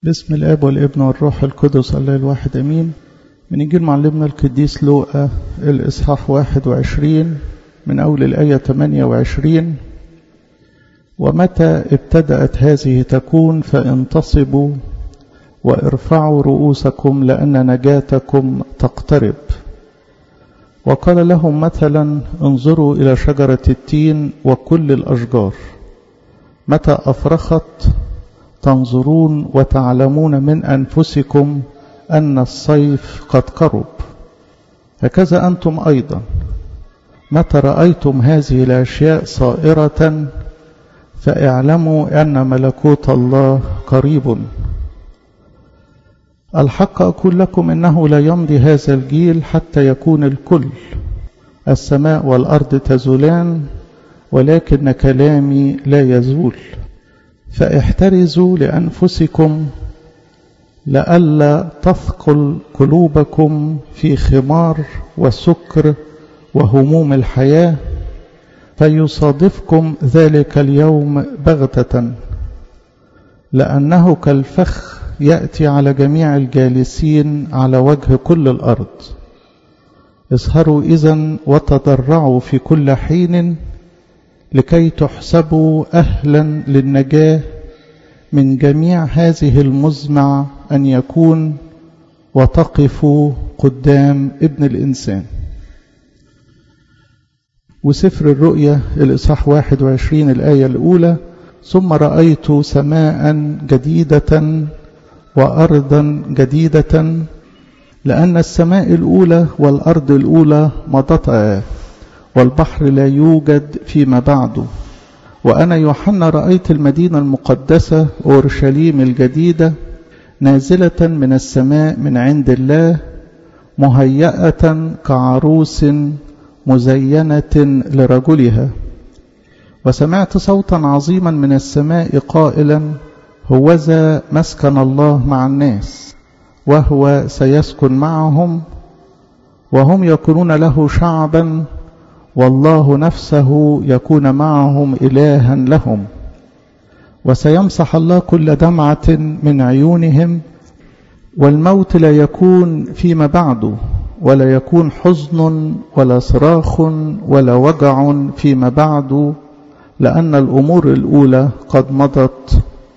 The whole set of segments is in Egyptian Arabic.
باسم الاب والابن والروح القدس الله الواحد امين من انجيل معلمنا القديس لوقا الاصحاح 21 من اول الايه 28 ومتى ابتدات هذه تكون فانتصبوا وارفعوا رؤوسكم لان نجاتكم تقترب وقال لهم مثلا انظروا الى شجره التين وكل الاشجار متى افرخت تنظرون وتعلمون من انفسكم ان الصيف قد قرب هكذا انتم ايضا متى رايتم هذه الاشياء صائره فاعلموا ان ملكوت الله قريب الحق اقول لكم انه لا يمضي هذا الجيل حتى يكون الكل السماء والارض تزولان ولكن كلامي لا يزول فاحترزوا لانفسكم لئلا تثقل قلوبكم في خمار والسكر وهموم الحياه فيصادفكم ذلك اليوم بغته لانه كالفخ ياتي على جميع الجالسين على وجه كل الارض اسهروا اذا وتضرعوا في كل حين لكي تحسبوا اهلا للنجاه من جميع هذه المزمع ان يكون وتقفوا قدام ابن الانسان وسفر الرؤيا الاصحاح 21 الايه الاولى ثم رايت سماء جديده وارضا جديده لان السماء الاولى والارض الاولى مضتا والبحر لا يوجد فيما بعده وانا يوحنا رايت المدينه المقدسه اورشليم الجديده نازله من السماء من عند الله مهياه كعروس مزينه لرجلها وسمعت صوتا عظيما من السماء قائلا هوذا مسكن الله مع الناس وهو سيسكن معهم وهم يكونون له شعبا والله نفسه يكون معهم إلها لهم وسيمسح الله كل دمعة من عيونهم والموت لا يكون فيما بعد ولا يكون حزن ولا صراخ ولا وجع فيما بعد لأن الأمور الأولى قد مضت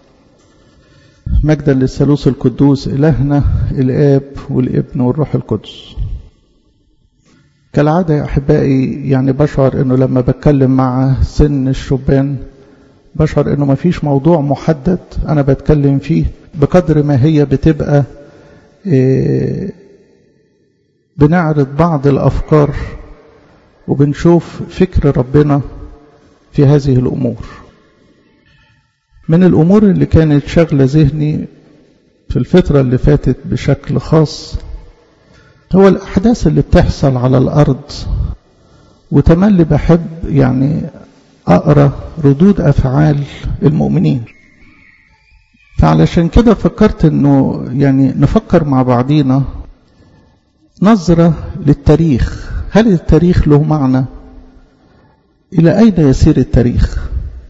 مجدا للثالوث القدوس إلهنا الآب والابن والروح القدس كالعادة يا أحبائي يعني بشعر أنه لما بتكلم مع سن الشبان بشعر أنه ما فيش موضوع محدد أنا بتكلم فيه بقدر ما هي بتبقى إيه بنعرض بعض الأفكار وبنشوف فكر ربنا في هذه الأمور من الأمور اللي كانت شغلة ذهني في الفترة اللي فاتت بشكل خاص هو الأحداث اللي بتحصل على الأرض وتملي بحب يعني أقرأ ردود أفعال المؤمنين فعلشان كده فكرت أنه يعني نفكر مع بعضينا نظرة للتاريخ هل التاريخ له معنى إلى أين يسير التاريخ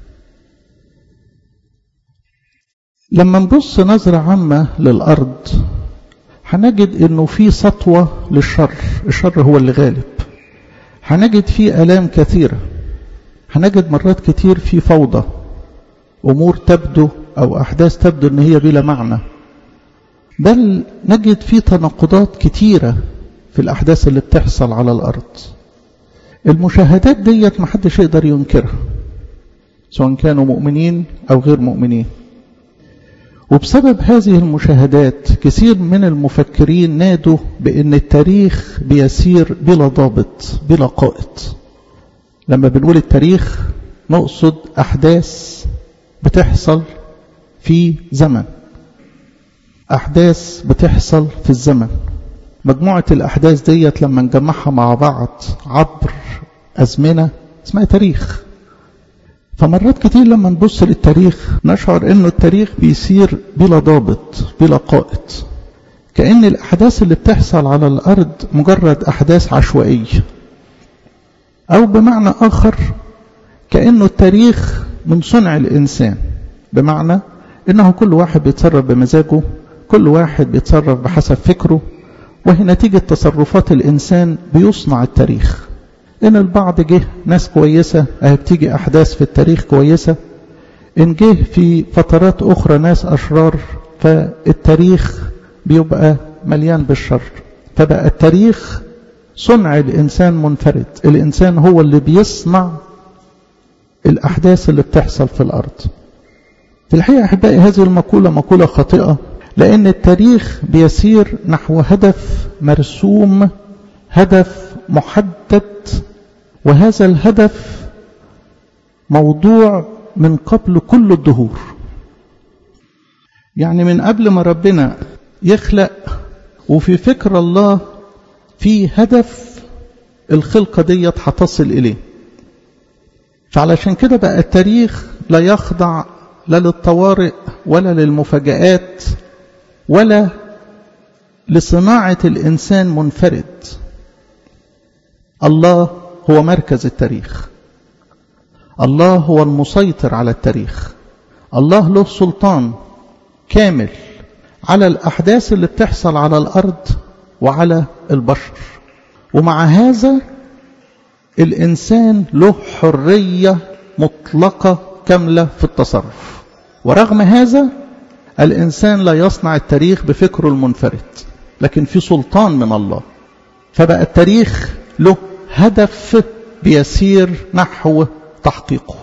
لما نبص نظرة عامة للأرض هنجد انه في سطوة للشر الشر هو اللي غالب هنجد في آلام كثيرة هنجد مرات كتير في فوضى أمور تبدو أو أحداث تبدو أن هي بلا معنى بل نجد في تناقضات كتيرة في الأحداث اللي بتحصل على الأرض المشاهدات ديت محدش يقدر ينكرها سواء كانوا مؤمنين أو غير مؤمنين وبسبب هذه المشاهدات كثير من المفكرين نادوا بأن التاريخ بيسير بلا ضابط بلا قائد لما بنقول التاريخ نقصد أحداث بتحصل في زمن أحداث بتحصل في الزمن مجموعة الأحداث ديت لما نجمعها مع بعض عبر أزمنة اسمها تاريخ فمرات كتير لما نبص للتاريخ نشعر انه التاريخ بيسير بلا ضابط بلا قائد كأن الأحداث اللي بتحصل على الأرض مجرد أحداث عشوائية أو بمعنى آخر كأنه التاريخ من صنع الإنسان بمعنى إنه كل واحد بيتصرف بمزاجه كل واحد بيتصرف بحسب فكره وهي نتيجة تصرفات الإنسان بيصنع التاريخ إن البعض جه ناس كويسة أهي بتيجي أحداث في التاريخ كويسة إن جه في فترات أخرى ناس أشرار فالتاريخ بيبقى مليان بالشر فبقى التاريخ صنع الإنسان منفرد الإنسان هو اللي بيصنع الأحداث اللي بتحصل في الأرض في الحقيقة أحبائي هذه المقولة مقولة خاطئة لأن التاريخ بيسير نحو هدف مرسوم هدف محدد وهذا الهدف موضوع من قبل كل الدهور يعني من قبل ما ربنا يخلق وفي فكر الله في هدف الخلقة ديت هتصل إليه فعلشان كده بقى التاريخ لا يخضع لا للطوارئ ولا للمفاجآت ولا لصناعة الإنسان منفرد الله هو مركز التاريخ الله هو المسيطر على التاريخ الله له سلطان كامل على الأحداث اللي بتحصل على الأرض وعلى البشر ومع هذا الإنسان له حرية مطلقة كاملة في التصرف ورغم هذا الإنسان لا يصنع التاريخ بفكره المنفرد لكن في سلطان من الله فبقى التاريخ له هدف بيسير نحو تحقيقه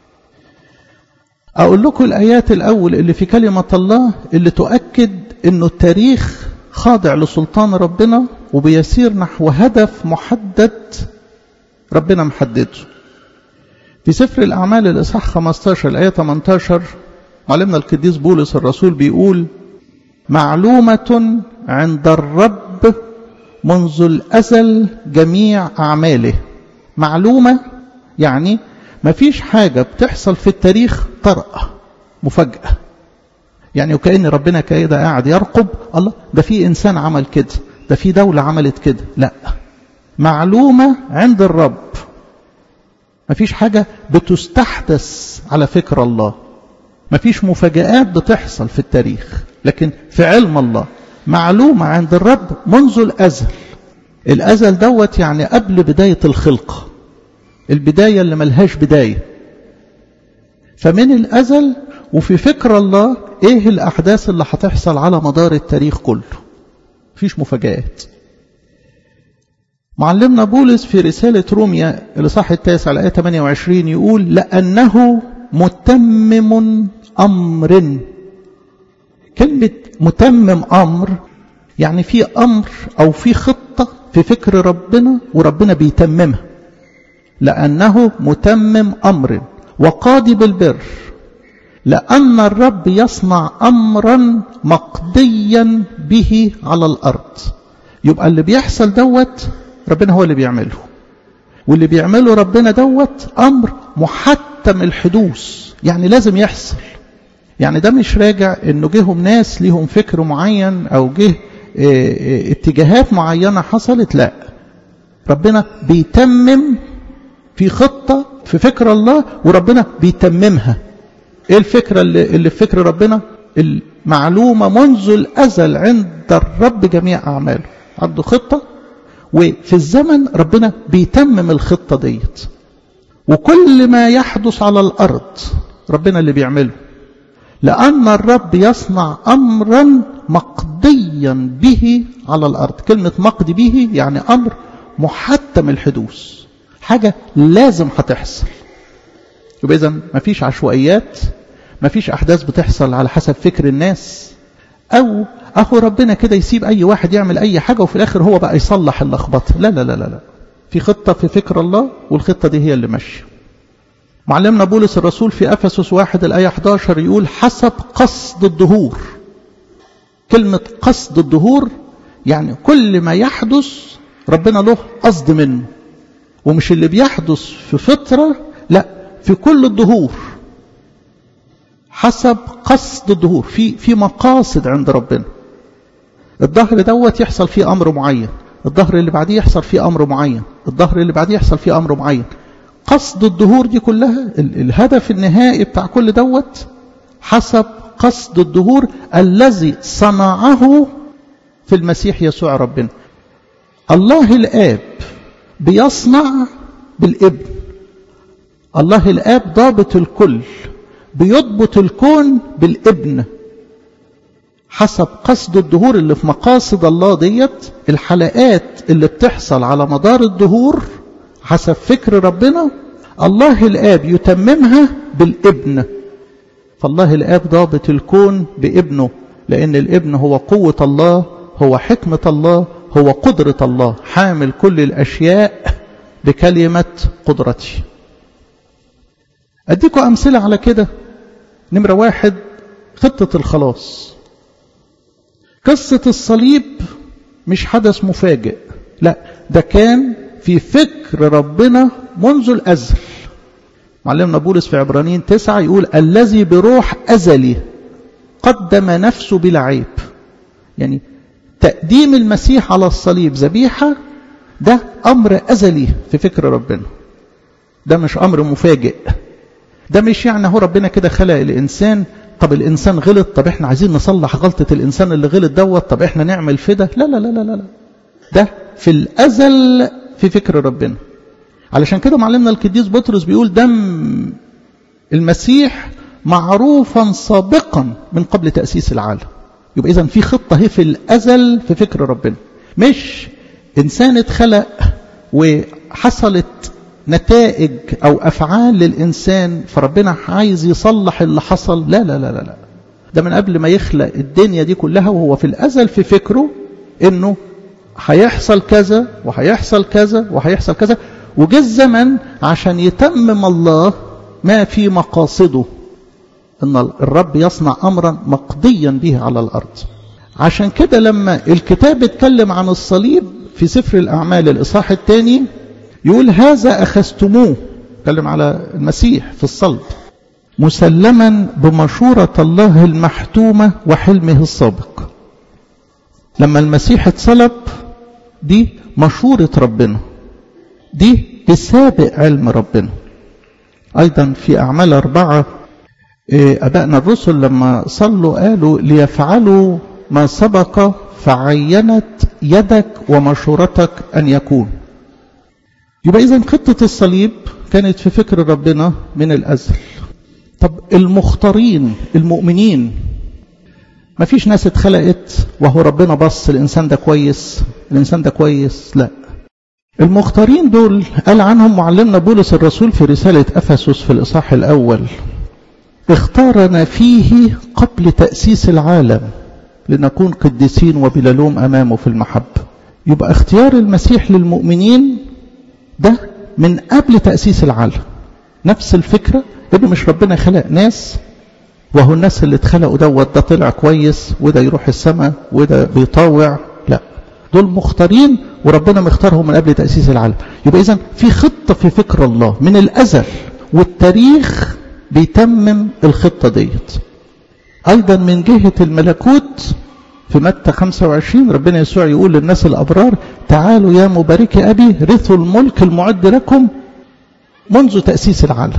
أقول لكم الآيات الأول اللي في كلمة الله اللي تؤكد أنه التاريخ خاضع لسلطان ربنا وبيسير نحو هدف محدد ربنا محدده في سفر الأعمال الإصحاح 15 الآية 18 معلمنا القديس بولس الرسول بيقول معلومة عند الرب منذ الأزل جميع أعماله معلومة يعني ما فيش حاجة بتحصل في التاريخ طرأة مفاجأة يعني وكأن ربنا كده قاعد يرقب الله ده في إنسان عمل كده ده في دولة عملت كده لا معلومة عند الرب ما فيش حاجة بتستحدث على فكر الله ما فيش مفاجآت بتحصل في التاريخ لكن في علم الله معلومة عند الرب منذ الأزل الأزل دوت يعني قبل بداية الخلقة البداية اللي ملهاش بداية فمن الأزل وفي فكر الله ايه الأحداث اللي هتحصل على مدار التاريخ كله مفيش مفاجآت معلمنا بولس في رسالة روميا الإصحاح التاسع الآية 28 يقول لأنه متمم أمر كلمة متمم أمر يعني في أمر أو في خطة في فكر ربنا وربنا بيتممها لأنه متمم أمر وقاضي بالبر لأن الرب يصنع أمرا مقضيا به على الأرض يبقى اللي بيحصل دوت ربنا هو اللي بيعمله واللي بيعمله ربنا دوت أمر محتم الحدوث يعني لازم يحصل يعني ده مش راجع انه جيهم ناس ليهم فكر معين او جه اتجاهات معينة حصلت لا ربنا بيتمم في خطة في فكر الله وربنا بيتممها ايه الفكرة اللي, اللي في فكر ربنا المعلومة منذ الأزل عند الرب جميع أعماله عنده خطة وفي الزمن ربنا بيتمم الخطة ديت وكل ما يحدث على الأرض ربنا اللي بيعمله لأن الرب يصنع أمرا مقضيا به على الأرض كلمة مقضي به يعني أمر محتم الحدوث حاجة لازم هتحصل يبقى إذا مفيش عشوائيات مفيش أحداث بتحصل على حسب فكر الناس أو أخو ربنا كده يسيب أي واحد يعمل أي حاجة وفي الآخر هو بقى يصلح اللخبطة لا لا لا لا لا في خطة في فكر الله والخطة دي هي اللي ماشية معلمنا بولس الرسول في أفسس واحد الآية 11 يقول حسب قصد الدهور كلمة قصد الدهور يعني كل ما يحدث ربنا له قصد منه ومش اللي بيحدث في فترة لا في كل الدهور حسب قصد الدهور في في مقاصد عند ربنا الظهر دوت يحصل فيه أمر معين الظهر اللي بعديه يحصل فيه أمر معين الظهر اللي بعديه يحصل فيه أمر معين قصد الدهور دي كلها الهدف النهائي بتاع كل دوت حسب قصد الدهور الذي صنعه في المسيح يسوع ربنا الله الآب بيصنع بالابن الله الآب ضابط الكل بيضبط الكون بالابن حسب قصد الدهور اللي في مقاصد الله ديت الحلقات اللي بتحصل على مدار الدهور حسب فكر ربنا الله الآب يتممها بالابن فالله الآب ضابط الكون بابنه لأن الابن هو قوة الله هو حكمة الله هو قدرة الله حامل كل الأشياء بكلمة قدرته أديكم أمثلة على كده نمرة واحد خطة الخلاص قصة الصليب مش حدث مفاجئ لا ده كان في فكر ربنا منذ الأزل معلمنا بولس في عبرانيين تسعة يقول الذي بروح أزلي قدم نفسه بلا عيب يعني تقديم المسيح على الصليب ذبيحة ده أمر أزلي في فكر ربنا ده مش أمر مفاجئ ده مش يعني هو ربنا كده خلق الإنسان طب الإنسان غلط طب احنا عايزين نصلح غلطة الإنسان اللي غلط دوت طب احنا نعمل فدا لا لا لا لا لا ده في الأزل في فكر ربنا علشان كده معلمنا القديس بطرس بيقول دم المسيح معروفا سابقا من قبل تأسيس العالم يبقى إذا في خطة هي في الأزل في فكر ربنا مش إنسان اتخلق وحصلت نتائج أو أفعال للإنسان فربنا عايز يصلح اللي حصل لا لا لا لا لا ده من قبل ما يخلق الدنيا دي كلها وهو في الأزل في فكره إنه هيحصل كذا وهيحصل كذا وهيحصل كذا وجه الزمن عشان يتمم الله ما في مقاصده ان الرب يصنع امرا مقضيا به على الارض عشان كده لما الكتاب اتكلم عن الصليب في سفر الاعمال الاصحاح الثاني يقول هذا اخذتموه اتكلم على المسيح في الصلب مسلما بمشورة الله المحتومة وحلمه السابق لما المسيح اتصلب دي مشورة ربنا دي بسابق علم ربنا أيضا في أعمال أربعة أبائنا الرسل لما صلوا قالوا ليفعلوا ما سبق فعينت يدك ومشورتك أن يكون يبقى إذا خطة الصليب كانت في فكر ربنا من الأزل طب المختارين المؤمنين ما فيش ناس اتخلقت وهو ربنا بص الإنسان ده كويس الإنسان ده كويس لا المختارين دول قال عنهم معلمنا بولس الرسول في رسالة أفسس في الإصحاح الأول اختارنا فيه قبل تأسيس العالم لنكون قديسين وبلا لوم أمامه في المحبة يبقى اختيار المسيح للمؤمنين ده من قبل تأسيس العالم نفس الفكرة إنه مش ربنا خلق ناس وهو الناس اللي اتخلقوا دوت ده طلع كويس وده يروح السماء وده بيطاوع لا دول مختارين وربنا مختارهم من قبل تأسيس العالم يبقى إذا في خطة في فكر الله من الأزل والتاريخ بيتمم الخطة ديت أيضا من جهة الملكوت في متى 25 ربنا يسوع يقول للناس الأبرار تعالوا يا مبارك أبي رثوا الملك المعد لكم منذ تأسيس العالم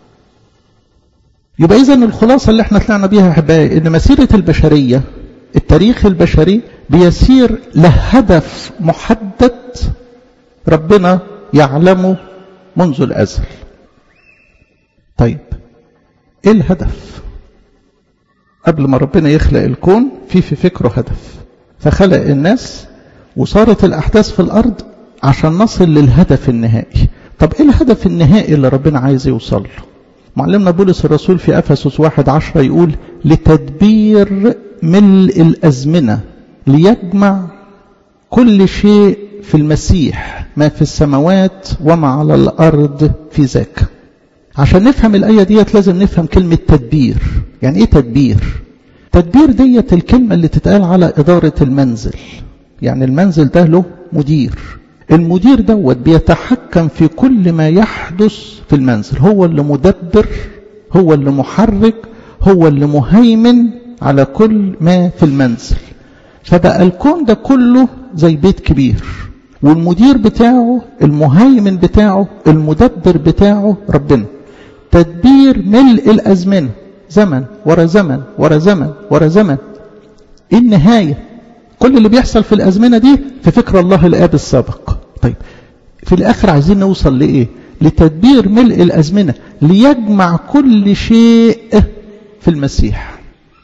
يبقى إذا الخلاصة اللي احنا طلعنا بيها أحبائي إن مسيرة البشرية التاريخ البشري بيسير لهدف محدد ربنا يعلمه منذ الأزل طيب ايه الهدف قبل ما ربنا يخلق الكون في في فكره هدف فخلق الناس وصارت الأحداث في الأرض عشان نصل للهدف النهائي طب ايه الهدف النهائي اللي ربنا عايز يوصل له معلمنا بولس الرسول في أفسس واحد عشرة يقول لتدبير ملء الأزمنة ليجمع كل شيء في المسيح ما في السماوات وما على الأرض في ذاك عشان نفهم الآية ديت لازم نفهم كلمة تدبير يعني إيه تدبير تدبير ديت الكلمة اللي تتقال على إدارة المنزل يعني المنزل ده له مدير المدير دوت بيتحكم في كل ما يحدث في المنزل هو اللي مدبر هو اللي محرك هو اللي مهيمن على كل ما في المنزل فبقى الكون ده كله زي بيت كبير والمدير بتاعه المهيمن بتاعه المدبر بتاعه ربنا تدبير ملء الأزمنة زمن ورا زمن ورا زمن ورا زمن ايه النهاية كل اللي بيحصل في الأزمنة دي في فكر الله الآب السابق طيب في الآخر عايزين نوصل لإيه لتدبير ملء الأزمنة ليجمع كل شيء في المسيح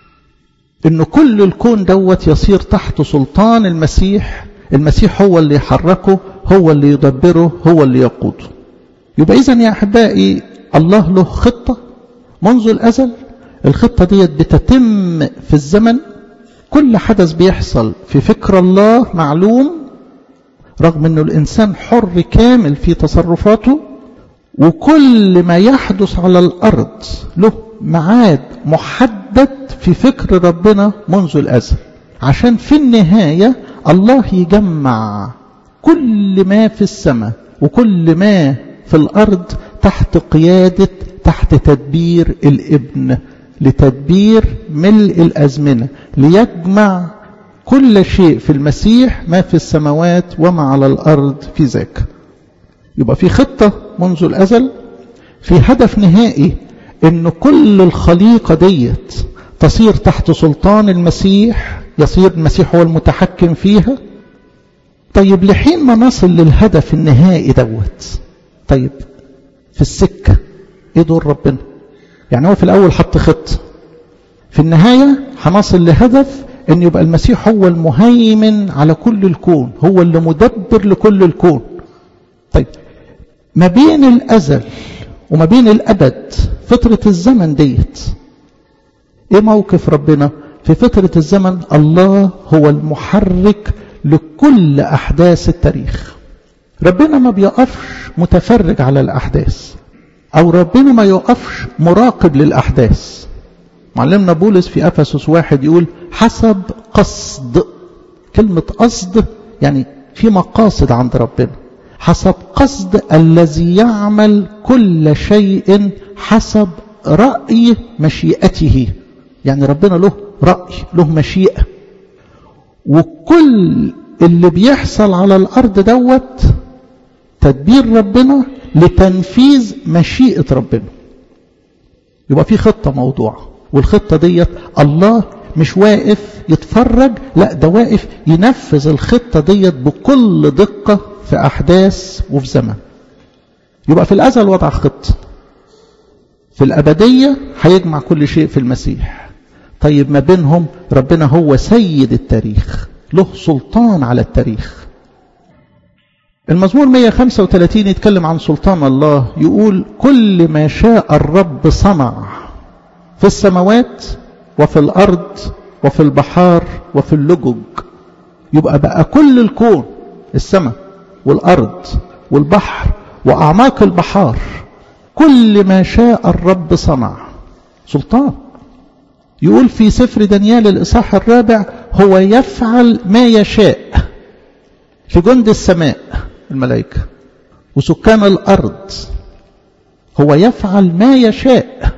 إن كل الكون دوت يصير تحت سلطان المسيح المسيح هو اللي يحركه هو اللي يدبره هو اللي يقوده يبقى إذا يا أحبائي الله له خطة منذ الأزل الخطة ديت بتتم في الزمن كل حدث بيحصل في فكر الله معلوم رغم أنه الإنسان حر كامل في تصرفاته وكل ما يحدث على الأرض له معاد محدد في فكر ربنا منذ الأزل عشان في النهاية الله يجمع كل ما في السماء وكل ما في الأرض تحت قيادة تحت تدبير الابن لتدبير ملء الأزمنة ليجمع كل شيء في المسيح ما في السماوات وما على الأرض في ذاك يبقى في خطة منذ الأزل في هدف نهائي ان كل الخليقة ديت تصير تحت سلطان المسيح يصير المسيح هو المتحكم فيها طيب لحين ما نصل للهدف النهائي دوت طيب في السكة ايه دور ربنا يعني هو في الاول حط خطة في النهاية هنصل لهدف ان يبقى المسيح هو المهيمن على كل الكون هو اللي مدبر لكل الكون طيب ما بين الازل وما بين الابد فترة الزمن ديت ايه موقف ربنا في فترة الزمن الله هو المحرك لكل احداث التاريخ ربنا ما بيقفش متفرج على الاحداث او ربنا ما يقفش مراقب للاحداث معلمنا بولس في افسس واحد يقول حسب قصد كلمة قصد يعني في مقاصد عند ربنا حسب قصد الذي يعمل كل شيء حسب رأي مشيئته يعني ربنا له رأي له مشيئة وكل اللي بيحصل على الأرض دوت تدبير ربنا لتنفيذ مشيئة ربنا يبقى في خطة موضوعة والخطة ديت الله مش واقف يتفرج لا ده واقف ينفذ الخطة ديت بكل دقة في أحداث وفي زمن يبقى في الأزل وضع خطة في الأبدية هيجمع كل شيء في المسيح طيب ما بينهم ربنا هو سيد التاريخ له سلطان على التاريخ المزمور 135 يتكلم عن سلطان الله يقول كل ما شاء الرب صنع في السماوات وفي الأرض وفي البحار وفي اللجج يبقى بقى كل الكون السماء والأرض والبحر وأعماق البحار كل ما شاء الرب صنع سلطان يقول في سفر دانيال الإصحاح الرابع هو يفعل ما يشاء في جند السماء الملائكة وسكان الأرض هو يفعل ما يشاء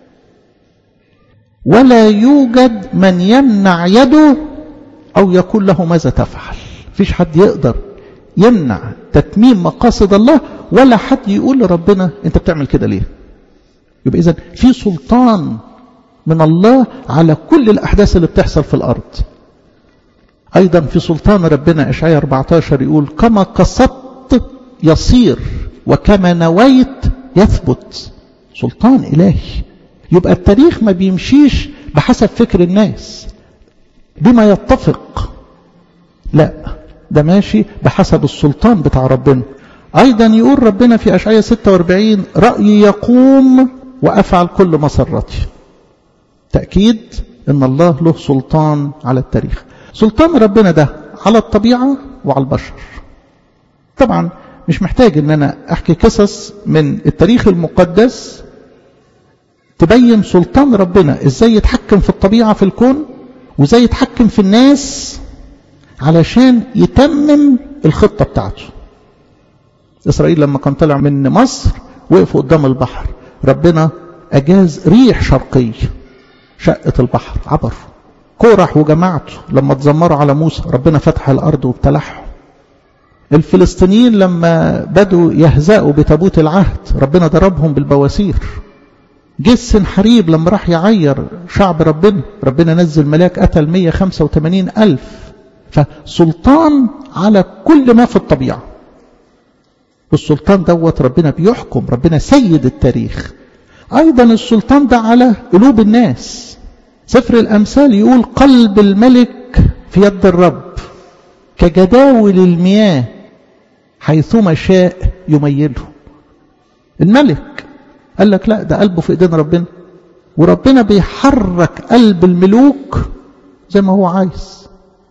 ولا يوجد من يمنع يده أو يقول له ماذا تفعل فيش حد يقدر يمنع تتميم مقاصد الله ولا حد يقول لربنا انت بتعمل كده ليه يبقى اذا في سلطان من الله على كل الأحداث اللي بتحصل في الأرض أيضا في سلطان ربنا إشعياء 14 يقول كما قصدت يصير وكما نويت يثبت سلطان إلهي يبقى التاريخ ما بيمشيش بحسب فكر الناس بما يتفق لا ده ماشي بحسب السلطان بتاع ربنا أيضا يقول ربنا في أشعياء 46 رأيي يقوم وأفعل كل مسرتي تأكيد أن الله له سلطان على التاريخ سلطان ربنا ده على الطبيعة وعلى البشر طبعا مش محتاج ان انا احكي قصص من التاريخ المقدس تبين سلطان ربنا ازاي يتحكم في الطبيعة في الكون وازاي يتحكم في الناس علشان يتمم الخطة بتاعته اسرائيل لما كان طلع من مصر وقفوا قدام البحر ربنا اجاز ريح شرقيه شقت البحر عبر كورح وجماعته لما تزمروا على موسى ربنا فتح الأرض وابتلعهم الفلسطينيين لما بدوا يهزأوا بتابوت العهد ربنا ضربهم بالبواسير جه السنحريب لما راح يعير شعب ربنا ربنا نزل ملاك قتل 185 ألف فسلطان على كل ما في الطبيعة والسلطان دوت ربنا بيحكم ربنا سيد التاريخ أيضا السلطان ده على قلوب الناس سفر الأمثال يقول قلب الملك في يد الرب كجداول المياه حيثما شاء يميله الملك قال لك لا ده قلبه في ايدين ربنا وربنا بيحرك قلب الملوك زي ما هو عايز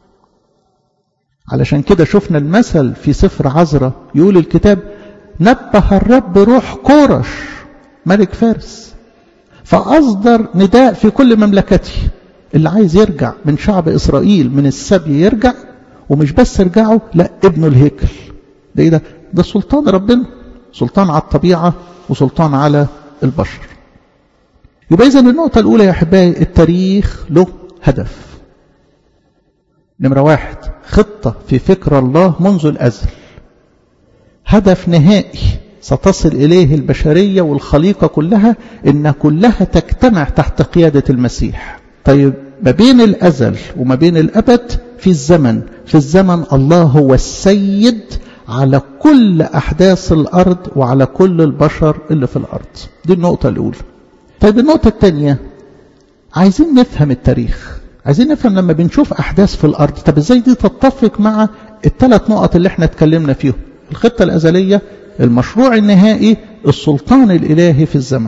علشان كده شفنا المثل في سفر عزرة يقول الكتاب نبه الرب روح كورش ملك فارس فأصدر نداء في كل مملكته اللي عايز يرجع من شعب إسرائيل من السبي يرجع ومش بس يرجعوا لا ابنوا الهيكل ده ايه ده ده سلطان ربنا سلطان على الطبيعة وسلطان على البشر يبقى إذا النقطة الأولى يا أحبائي التاريخ له هدف نمرة واحد خطة في فكر الله منذ الأزل هدف نهائي ستصل إليه البشرية والخليقة كلها إن كلها تجتمع تحت قيادة المسيح طيب ما بين الأزل وما بين الأبد في الزمن في الزمن الله هو السيد على كل أحداث الأرض وعلى كل البشر اللي في الأرض دي النقطة الأولى طيب النقطة الثانية عايزين نفهم التاريخ عايزين نفهم لما بنشوف أحداث في الأرض طب إزاي دي تتفق مع الثلاث نقط اللي احنا اتكلمنا فيهم الخطة الأزلية المشروع النهائي السلطان الإلهي في الزمن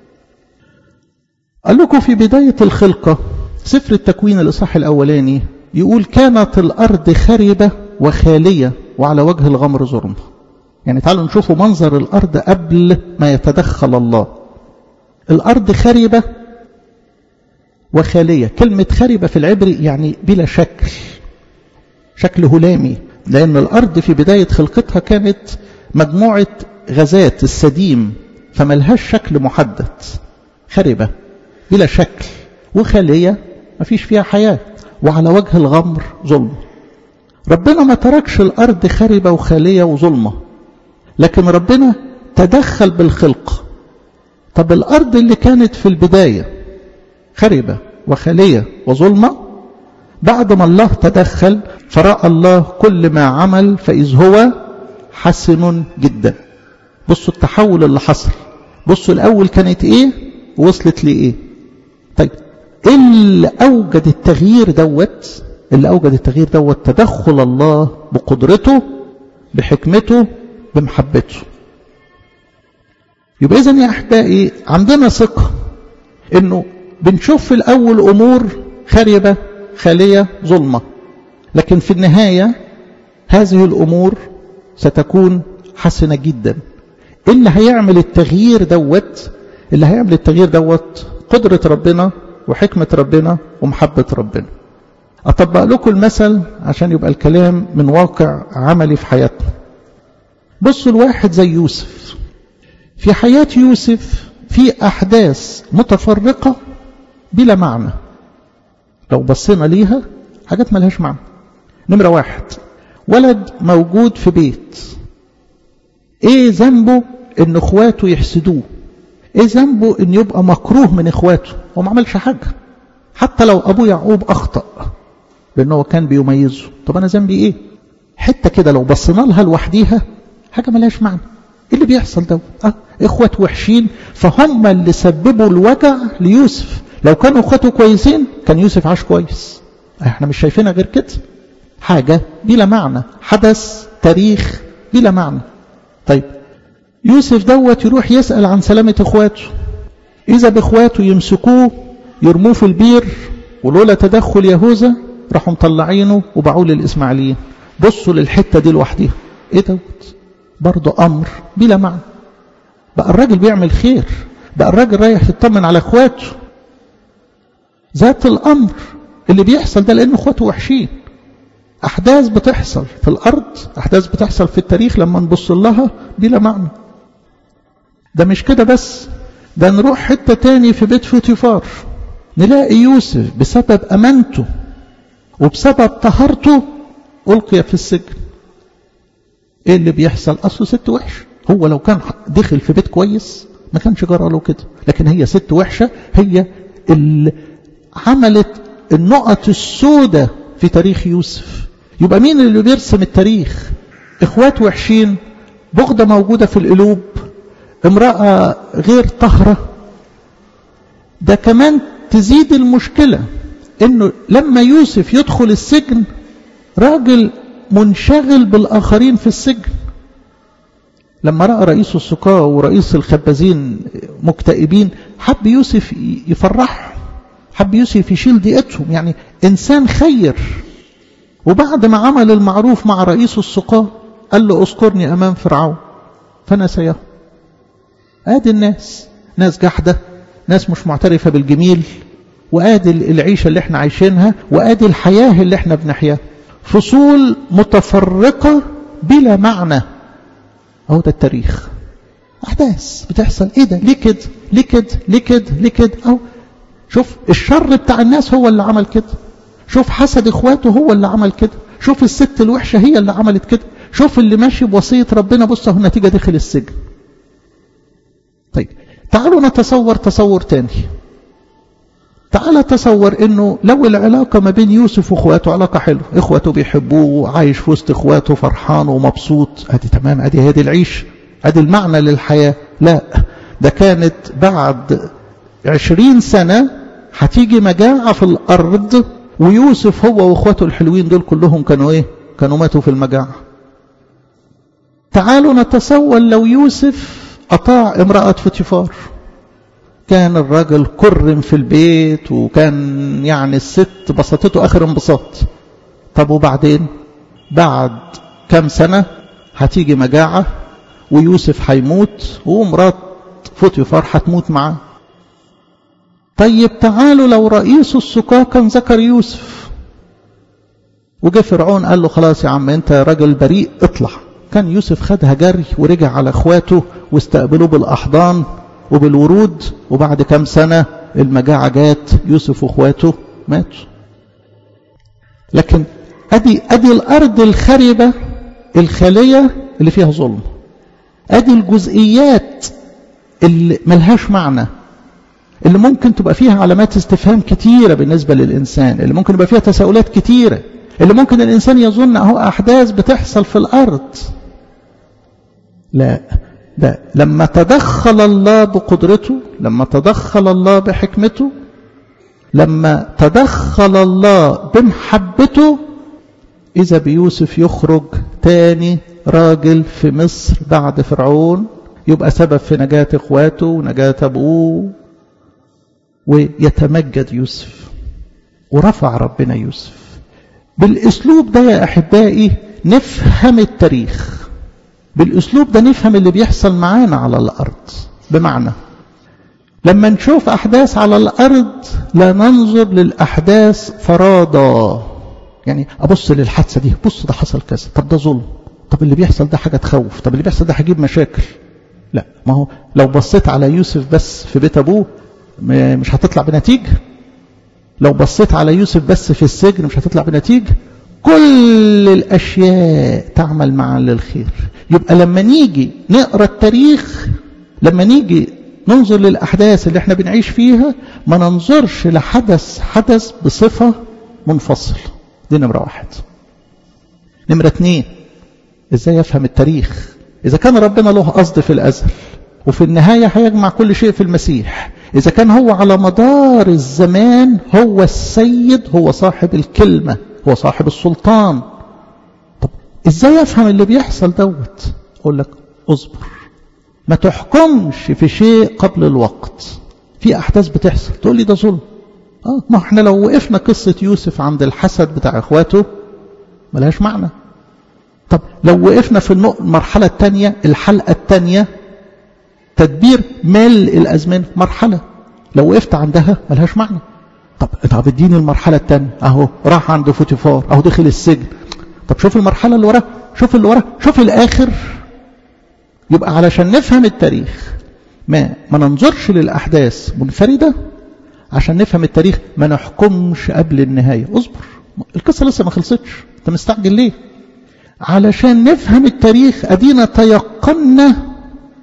قال لكم في بداية الخلقة سفر التكوين الإصحاح الأولاني يقول كانت الأرض خربة وخالية وعلى وجه الغمر ظلمة يعني تعالوا نشوفوا منظر الأرض قبل ما يتدخل الله الأرض خربة وخالية كلمة خربة في العبري يعني بلا شكل شكل هلامي لأن الأرض في بداية خلقتها كانت مجموعة غازات السديم فملهاش شكل محدد خربة بلا شكل وخالية ما فيش فيها حياة وعلى وجه الغمر ظلم ربنا ما تركش الأرض خربة وخالية وظلمة لكن ربنا تدخل بالخلق طب الأرض اللي كانت في البداية خربة وخالية وظلمة بعد ما الله تدخل فرأى الله كل ما عمل فإذ هو حسن جدا بصوا التحول اللي حصل بصوا الأول كانت إيه ووصلت لإيه طيب إيه اللي أوجد التغيير دوت اللي أوجد التغيير دوت تدخل الله بقدرته بحكمته بمحبته يبقى إذن يا أحبائي عندنا ثقة إنه بنشوف في الأول أمور خربة خالية ظلمة لكن في النهاية هذه الأمور ستكون حسنة جدا اللي هيعمل التغيير دوت اللي هيعمل التغيير دوت قدرة ربنا وحكمة ربنا ومحبة ربنا أطبق لكم المثل عشان يبقى الكلام من واقع عملي في حياتنا بصوا الواحد زي يوسف في حياة يوسف في أحداث متفرقة بلا معنى لو بصينا ليها حاجات ملهاش معنى نمرة واحد ولد موجود في بيت ايه ذنبه ان اخواته يحسدوه ايه ذنبه ان يبقى مكروه من اخواته هو ما عملش حاجة حتى لو ابوه يعقوب اخطأ لانه كان بيميزه طب انا ذنبي ايه حتة كده لو بصينا لها لوحديها حاجة ملهاش معنى ايه اللي بيحصل ده اه اخوات وحشين فهم اللي سببوا الوجع ليوسف لو كانوا اخواته كويسين كان يوسف عاش كويس احنا مش شايفينها غير كده حاجة بلا معنى حدث تاريخ بلا معنى طيب يوسف دوت يروح يسأل عن سلامة اخواته اذا باخواته يمسكوه يرموه في البير ولولا تدخل يهوذا راحوا مطلعينه وباعوه للاسماعيليين بصوا للحتة دي لوحديها ايه دوت برضه امر بلا معنى بقى الراجل بيعمل خير بقى الراجل رايح يطمن على اخواته ذات الامر اللي بيحصل ده لان اخواته وحشين احداث بتحصل في الارض احداث بتحصل في التاريخ لما نبص لها بلا معنى ده مش كده بس ده نروح حتة تاني في بيت فوتيفار نلاقي يوسف بسبب امانته وبسبب طهارته القي في السجن ايه اللي بيحصل اصله ست وحش هو لو كان دخل في بيت كويس ما كانش جرى له كده لكن هي ست وحشة هي اللي عملت النقط السوداء في تاريخ يوسف يبقى مين اللي بيرسم التاريخ اخوات وحشين بغضة موجودة في القلوب امرأة غير طهرة ده كمان تزيد المشكلة انه لما يوسف يدخل السجن راجل منشغل بالآخرين في السجن لما رأى رئيس السقاة ورئيس الخبازين مكتئبين حب يوسف يفرحهم حب يوسف يشيل ضيقتهم يعني إنسان خير وبعد ما عمل المعروف مع رئيس السقاة قال له اذكرني أمام فرعون فنسيه آدي الناس ناس جحدة ناس مش معترفة بالجميل وآدي العيشة اللي احنا عايشينها وآدي الحياة اللي احنا بنحياها فصول متفرقة بلا معنى اهو ده التاريخ احداث بتحصل ايه ده ليه كده ليه كده ليه كده ليه كده اهو شوف الشر بتاع الناس هو اللي عمل كده شوف حسد اخواته هو اللي عمل كده شوف الست الوحشة هي اللي عملت كده شوف اللي ماشي بوصية ربنا بص اهو النتيجة دخل السجن طيب تعالوا نتصور تصور تاني تعال تصور انه لو العلاقة ما بين يوسف واخواته علاقة حلوة اخواته بيحبوه عايش في وسط اخواته فرحان ومبسوط ادي تمام ادي هي دي العيش ادي المعنى للحياة لا ده كانت بعد عشرين سنة هتيجي مجاعة في الارض ويوسف هو واخواته الحلوين دول كلهم كانوا ايه كانوا ماتوا في المجاعة تعالوا نتصور لو يوسف أطاع امرأة فوتيفار كان الراجل كرم في البيت وكان يعني الست بسطته آخر انبساط طب وبعدين بعد كام سنة هتيجي مجاعة ويوسف هيموت ومرات فوتيفار هتموت معاه طيب تعالوا لو رئيس السقاة كان ذكر يوسف وجه فرعون قال له خلاص يا عم انت راجل بريء اطلع كان يوسف خدها جري ورجع على اخواته واستقبلوه بالاحضان وبالورود وبعد كام سنة المجاعة جات يوسف واخواته ماتوا لكن ادي ادي الارض الخربة الخالية اللي فيها ظلم ادي الجزئيات اللي ملهاش معنى اللي ممكن تبقى فيها علامات استفهام كتيرة بالنسبة للإنسان اللي ممكن يبقى فيها تساؤلات كتيرة اللي ممكن الإنسان يظن أهو أحداث بتحصل في الأرض لا ده لما تدخل الله بقدرته لما تدخل الله بحكمته لما تدخل الله بمحبته إذا بيوسف يخرج تاني راجل في مصر بعد فرعون يبقى سبب في نجاة إخواته ونجاة أبوه ويتمجد يوسف ورفع ربنا يوسف بالاسلوب ده يا احبائي نفهم التاريخ بالاسلوب ده نفهم اللي بيحصل معانا على الارض بمعنى لما نشوف احداث على الارض لا ننظر للاحداث فرادى يعني ابص للحادثه دي بص ده حصل كذا طب ده ظلم طب اللي بيحصل ده حاجه تخوف طب اللي بيحصل ده هيجيب مشاكل لا ما هو لو بصيت على يوسف بس في بيت ابوه مش هتطلع بنتيجة لو بصيت على يوسف بس في السجن مش هتطلع بنتيجة كل الأشياء تعمل معا للخير يبقى لما نيجي نقرأ التاريخ لما نيجي ننظر للأحداث اللي احنا بنعيش فيها ما ننظرش لحدث حدث بصفة منفصل دي نمرة واحد نمرة اتنين ازاي افهم التاريخ اذا كان ربنا له قصد في الازل وفي النهاية هيجمع كل شيء في المسيح إذا كان هو على مدار الزمان هو السيد هو صاحب الكلمة هو صاحب السلطان طب إزاي أفهم اللي بيحصل دوت أقول لك أصبر ما تحكمش في شيء قبل الوقت في أحداث بتحصل تقول لي ده ظلم آه ما احنا لو وقفنا قصة يوسف عند الحسد بتاع إخواته ملهاش معنى طب لو وقفنا في المرحلة الثانية الحلقة الثانية تدبير ملء الأزمنة مرحلة لو وقفت عندها ملهاش معنى طب طب اديني المرحلة الثانية اهو راح عند فوتيفار اهو دخل السجن طب شوف المرحلة اللي وراها شوف اللي وراها شوف الآخر يبقى علشان نفهم التاريخ ما ما ننظرش للأحداث منفردة عشان نفهم التاريخ ما نحكمش قبل النهاية اصبر القصة لسه ما خلصتش انت مستعجل ليه علشان نفهم التاريخ ادينا تيقنا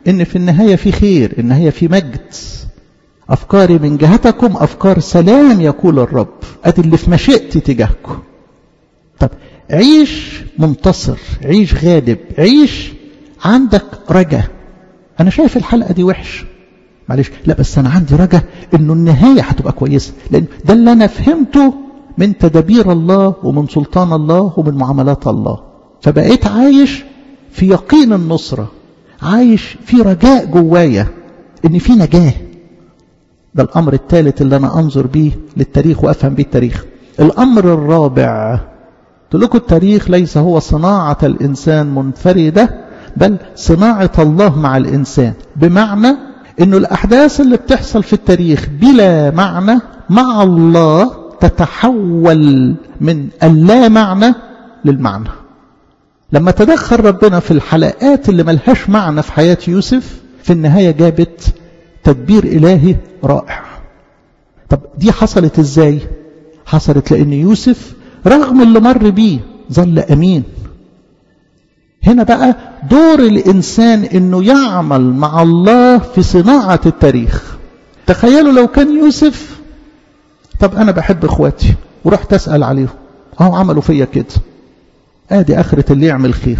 ان في النهاية في خير النهاية في مجد افكاري من جهتكم افكار سلام يقول الرب ادي اللي في مشيئتي تجاهكم طب عيش منتصر عيش غالب عيش عندك رجا انا شايف الحلقة دي وحش معلش لا بس انا عندي رجا انه النهاية هتبقى كويسة لان ده اللي انا فهمته من تدابير الله ومن سلطان الله ومن معاملات الله فبقيت عايش في يقين النصرة عايش في رجاء جوايا ان في نجاة ده الامر الثالث اللي انا انظر بيه للتاريخ وافهم بيه التاريخ الامر الرابع قلت لكم التاريخ ليس هو صناعة الانسان منفردة بل صناعة الله مع الانسان بمعنى انه الاحداث اللي بتحصل في التاريخ بلا معنى مع الله تتحول من اللا معنى للمعنى لما تدخل ربنا في الحلقات اللي ملهاش معنى في حياة يوسف في النهاية جابت تدبير إلهي رائع طب دي حصلت ازاي حصلت لأن يوسف رغم اللي مر بيه ظل أمين هنا بقى دور الإنسان أنه يعمل مع الله في صناعة التاريخ تخيلوا لو كان يوسف طب أنا بحب إخواتي ورحت أسأل عليهم أهو عملوا فيا كده ادي اخرة اللي يعمل خير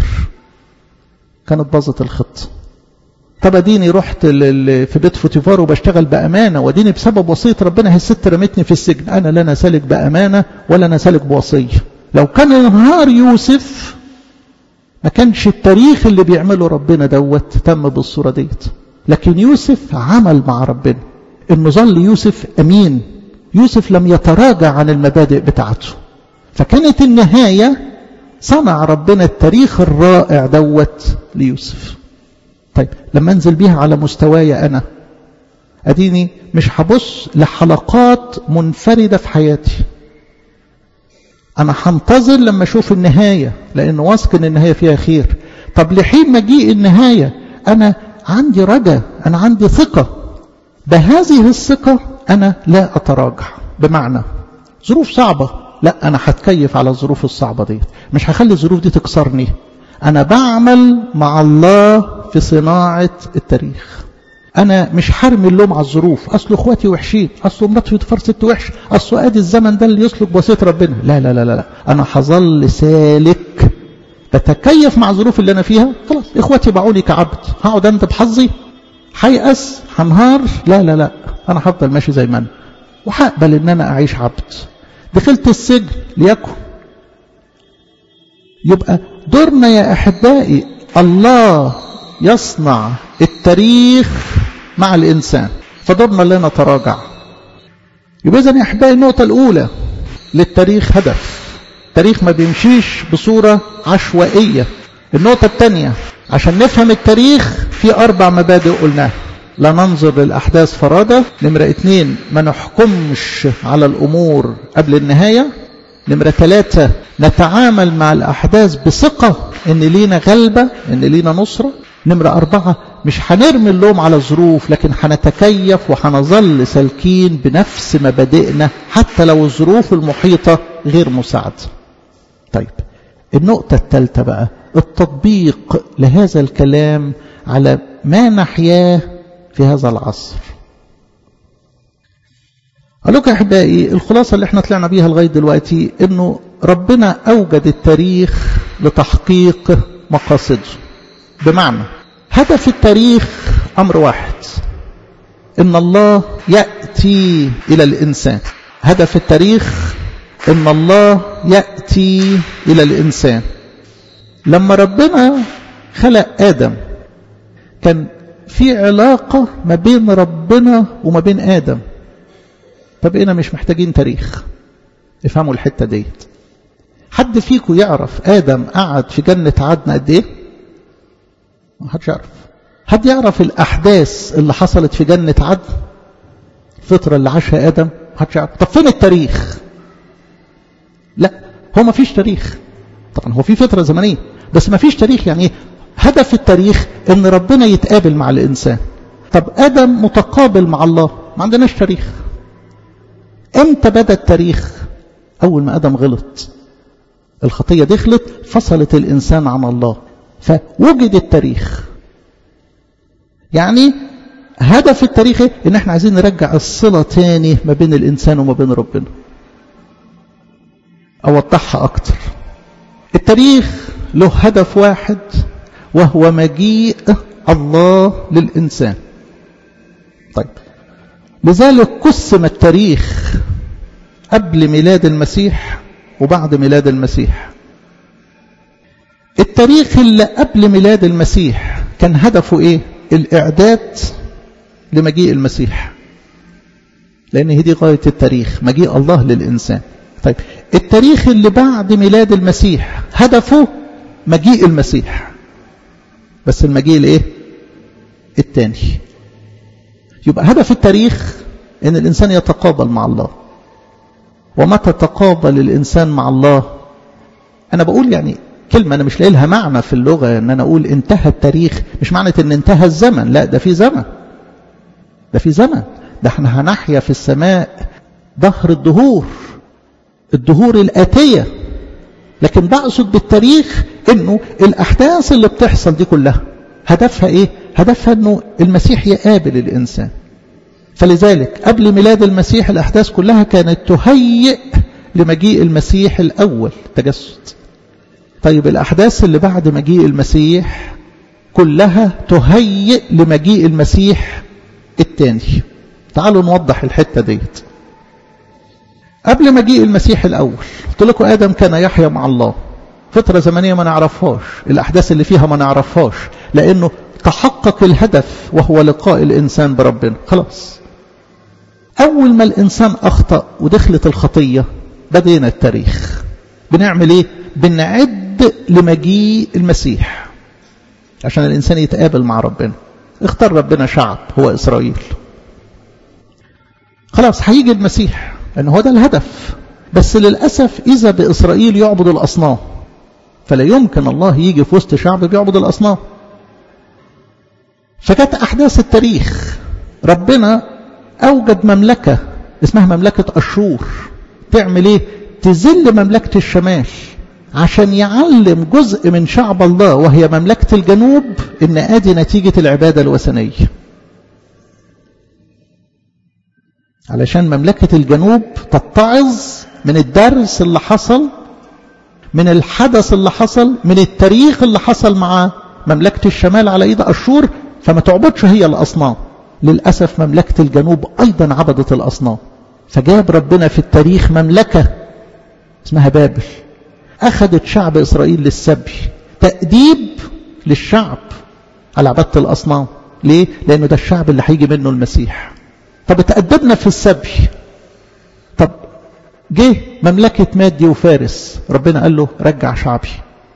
كانت باظت الخطة طب اديني رحت في بيت فوتيفار وبشتغل بامانه واديني بسبب وصيه ربنا هي الست رمتني في السجن انا لا انا سالك بامانه ولا انا سالك بوصيه لو كان انهار يوسف ما كانش التاريخ اللي بيعمله ربنا دوت تم بالصوره ديت لكن يوسف عمل مع ربنا انه ظل يوسف امين يوسف لم يتراجع عن المبادئ بتاعته فكانت النهايه صنع ربنا التاريخ الرائع دوت ليوسف طيب لما انزل بيها على مستواي انا اديني مش هبص لحلقات منفردة في حياتي انا هنتظر لما اشوف النهاية لان واثق ان النهاية فيها خير طب لحين مجيء النهاية انا عندي رجا انا عندي ثقة بهذه الثقة انا لا اتراجع بمعنى ظروف صعبة لا انا هتكيف على الظروف الصعبة دي مش هخلي الظروف دي تكسرني انا بعمل مع الله في صناعة التاريخ انا مش حرمي اللوم على الظروف اصل اخواتي وحشين اصل مراتي ست وحش اصل ادي الزمن ده اللي يسلك بوصيه ربنا لا لا لا لا انا هظل سالك بتكيف مع الظروف اللي انا فيها خلاص اخواتي باعوني كعبد هقعد انت بحظي هيأس هنهار لا لا لا انا هفضل ماشي زي ما انا وهقبل ان انا اعيش عبد دخلت السجن ليكن يبقى دورنا يا احبائي الله يصنع التاريخ مع الانسان فدورنا لا نتراجع يبقى اذا يا احبائي النقطه الاولى للتاريخ هدف التاريخ ما بيمشيش بصوره عشوائيه النقطه الثانيه عشان نفهم التاريخ في اربع مبادئ قلناها لا ننظر للأحداث فرادة نمرة اتنين ما نحكمش على الأمور قبل النهاية نمرة ثلاثة نتعامل مع الأحداث بثقة إن لينا غلبة إن لينا نصرة نمرة أربعة مش هنرمي اللوم على الظروف لكن هنتكيف وهنظل سالكين بنفس مبادئنا حتى لو الظروف المحيطة غير مساعدة طيب النقطة الثالثة بقى التطبيق لهذا الكلام على ما نحياه في هذا العصر أقول لكم يا أحبائي الخلاصة اللي احنا طلعنا بيها لغاية دلوقتي إنه ربنا أوجد التاريخ لتحقيق مقاصده بمعنى هدف التاريخ أمر واحد إن الله يأتي إلى الإنسان هدف التاريخ إن الله يأتي إلى الإنسان لما ربنا خلق آدم كان في علاقة ما بين ربنا وما بين آدم فبقينا مش محتاجين تاريخ افهموا الحتة ديت حد فيكم يعرف آدم قعد في جنة عدن قد ايه ما حدش يعرف حد يعرف الأحداث اللي حصلت في جنة عدن الفترة اللي عاشها آدم ما حدش يعرف طب فين التاريخ لا هو ما فيش تاريخ طبعا هو في فترة زمنية بس ما فيش تاريخ يعني ايه هدف التاريخ ان ربنا يتقابل مع الانسان طب ادم متقابل مع الله ما عندناش تاريخ امتى بدا التاريخ اول ما ادم غلط الخطيه دخلت فصلت الانسان عن الله فوجد التاريخ يعني هدف التاريخ ايه؟ ان احنا عايزين نرجع الصلة تاني ما بين الانسان وما بين ربنا اوضحها اكتر التاريخ له هدف واحد وهو مجيء الله للإنسان طيب لذلك قسم التاريخ قبل ميلاد المسيح وبعد ميلاد المسيح التاريخ اللي قبل ميلاد المسيح كان هدفه ايه الإعداد لمجيء المسيح لأن هي دي غاية التاريخ مجيء الله للإنسان طيب التاريخ اللي بعد ميلاد المسيح هدفه مجيء المسيح بس المجيء الايه التاني يبقى هدف التاريخ ان الانسان يتقابل مع الله ومتى تقابل الانسان مع الله انا بقول يعني كلمة انا مش لاقي لها معنى في اللغة ان انا اقول انتهى التاريخ مش معنى ان انتهى الزمن لا ده في زمن ده في زمن ده احنا هنحيا في السماء ظهر الدهور الدهور الآتية لكن بقصد بالتاريخ انه الاحداث اللي بتحصل دي كلها هدفها ايه هدفها انه المسيح يقابل الانسان فلذلك قبل ميلاد المسيح الاحداث كلها كانت تهيئ لمجيء المسيح الاول تجسد طيب الاحداث اللي بعد مجيء المسيح كلها تهيئ لمجيء المسيح الثاني تعالوا نوضح الحته ديت قبل مجيء المسيح الأول قلت لكم آدم كان يحيا مع الله فترة زمنية ما نعرفهاش الأحداث اللي فيها ما نعرفهاش لأنه تحقق الهدف وهو لقاء الإنسان بربنا خلاص أول ما الإنسان أخطأ ودخلت الخطية بدينا التاريخ بنعمل إيه بنعد لمجيء المسيح عشان الإنسان يتقابل مع ربنا اختار ربنا شعب هو إسرائيل خلاص هيجي المسيح ان هو ده الهدف بس للأسف إذا بإسرائيل يعبد الأصنام فلا يمكن الله يجي في وسط شعب بيعبد الأصنام فجت أحداث التاريخ ربنا أوجد مملكة اسمها مملكة أشور تعمل إيه تذل مملكة الشمال عشان يعلم جزء من شعب الله وهي مملكة الجنوب إن آدي نتيجة العبادة الوثنية علشان مملكة الجنوب تتعظ من الدرس اللي حصل من الحدث اللي حصل من التاريخ اللي حصل مع مملكة الشمال على ايد أشور فما تعبدش هي الأصنام للأسف مملكة الجنوب أيضا عبدت الأصنام فجاب ربنا في التاريخ مملكة اسمها بابل أخذت شعب إسرائيل للسبي تأديب للشعب على عبادة الأصنام ليه؟ لأنه ده الشعب اللي هيجي منه المسيح طب اتأدبنا في السبي طب جه مملكة مادي وفارس ربنا قال له رجع شعبي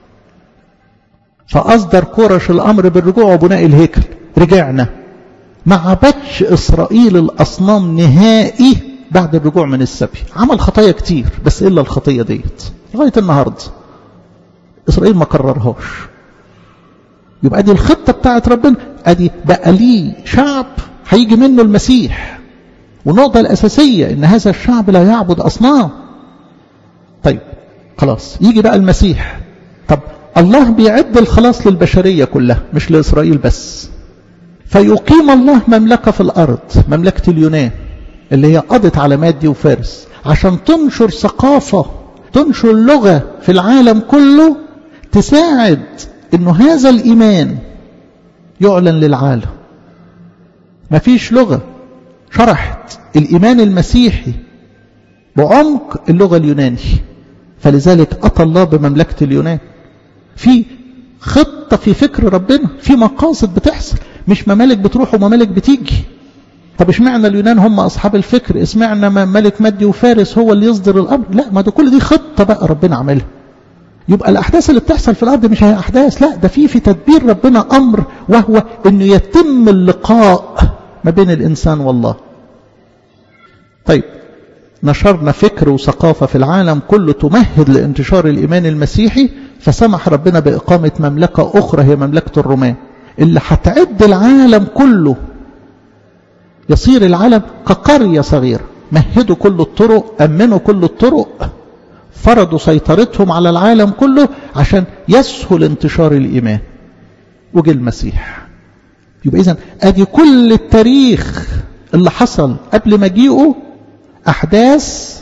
فأصدر كورش الأمر بالرجوع وبناء الهيكل رجعنا ما عبدش إسرائيل الأصنام نهائي بعد الرجوع من السبي عمل خطايا كتير بس إلا الخطية ديت لغاية النهاردة إسرائيل ما كررهاش يبقى دي الخطة بتاعت ربنا ادي بقى ليه شعب هيجي منه المسيح والنقطة الأساسية إن هذا الشعب لا يعبد أصنام طيب خلاص يجي بقى المسيح طب الله بيعد الخلاص للبشرية كلها مش لإسرائيل بس فيقيم الله مملكة في الأرض مملكة اليونان اللي هي قضت على مادي وفارس عشان تنشر ثقافة تنشر لغة في العالم كله تساعد انه هذا الإيمان يعلن للعالم مفيش لغة شرحت الإيمان المسيحي بعمق اللغة اليوناني فلذلك أتى الله بمملكة اليونان في خطة في فكر ربنا في مقاصد بتحصل مش ممالك بتروح وممالك بتيجي طب اشمعنى اليونان هم أصحاب الفكر اشمعنى ملك مادي وفارس هو اللي يصدر الأمر لا ما ده كل دي خطة بقى ربنا عملها يبقى الأحداث اللي بتحصل في الأرض مش هي أحداث لا ده في في تدبير ربنا أمر وهو أنه يتم اللقاء ما بين الإنسان والله طيب نشرنا فكر وثقافة في العالم كله تمهد لانتشار الإيمان المسيحي فسمح ربنا بإقامة مملكة أخرى هي مملكة الرومان اللي هتعد العالم كله يصير العالم كقرية صغيرة مهدوا كل الطرق أمنوا كل الطرق فرضوا سيطرتهم على العالم كله عشان يسهل انتشار الإيمان وجه المسيح يبقى إذا أدي كل التاريخ اللي حصل قبل مجيئه أحداث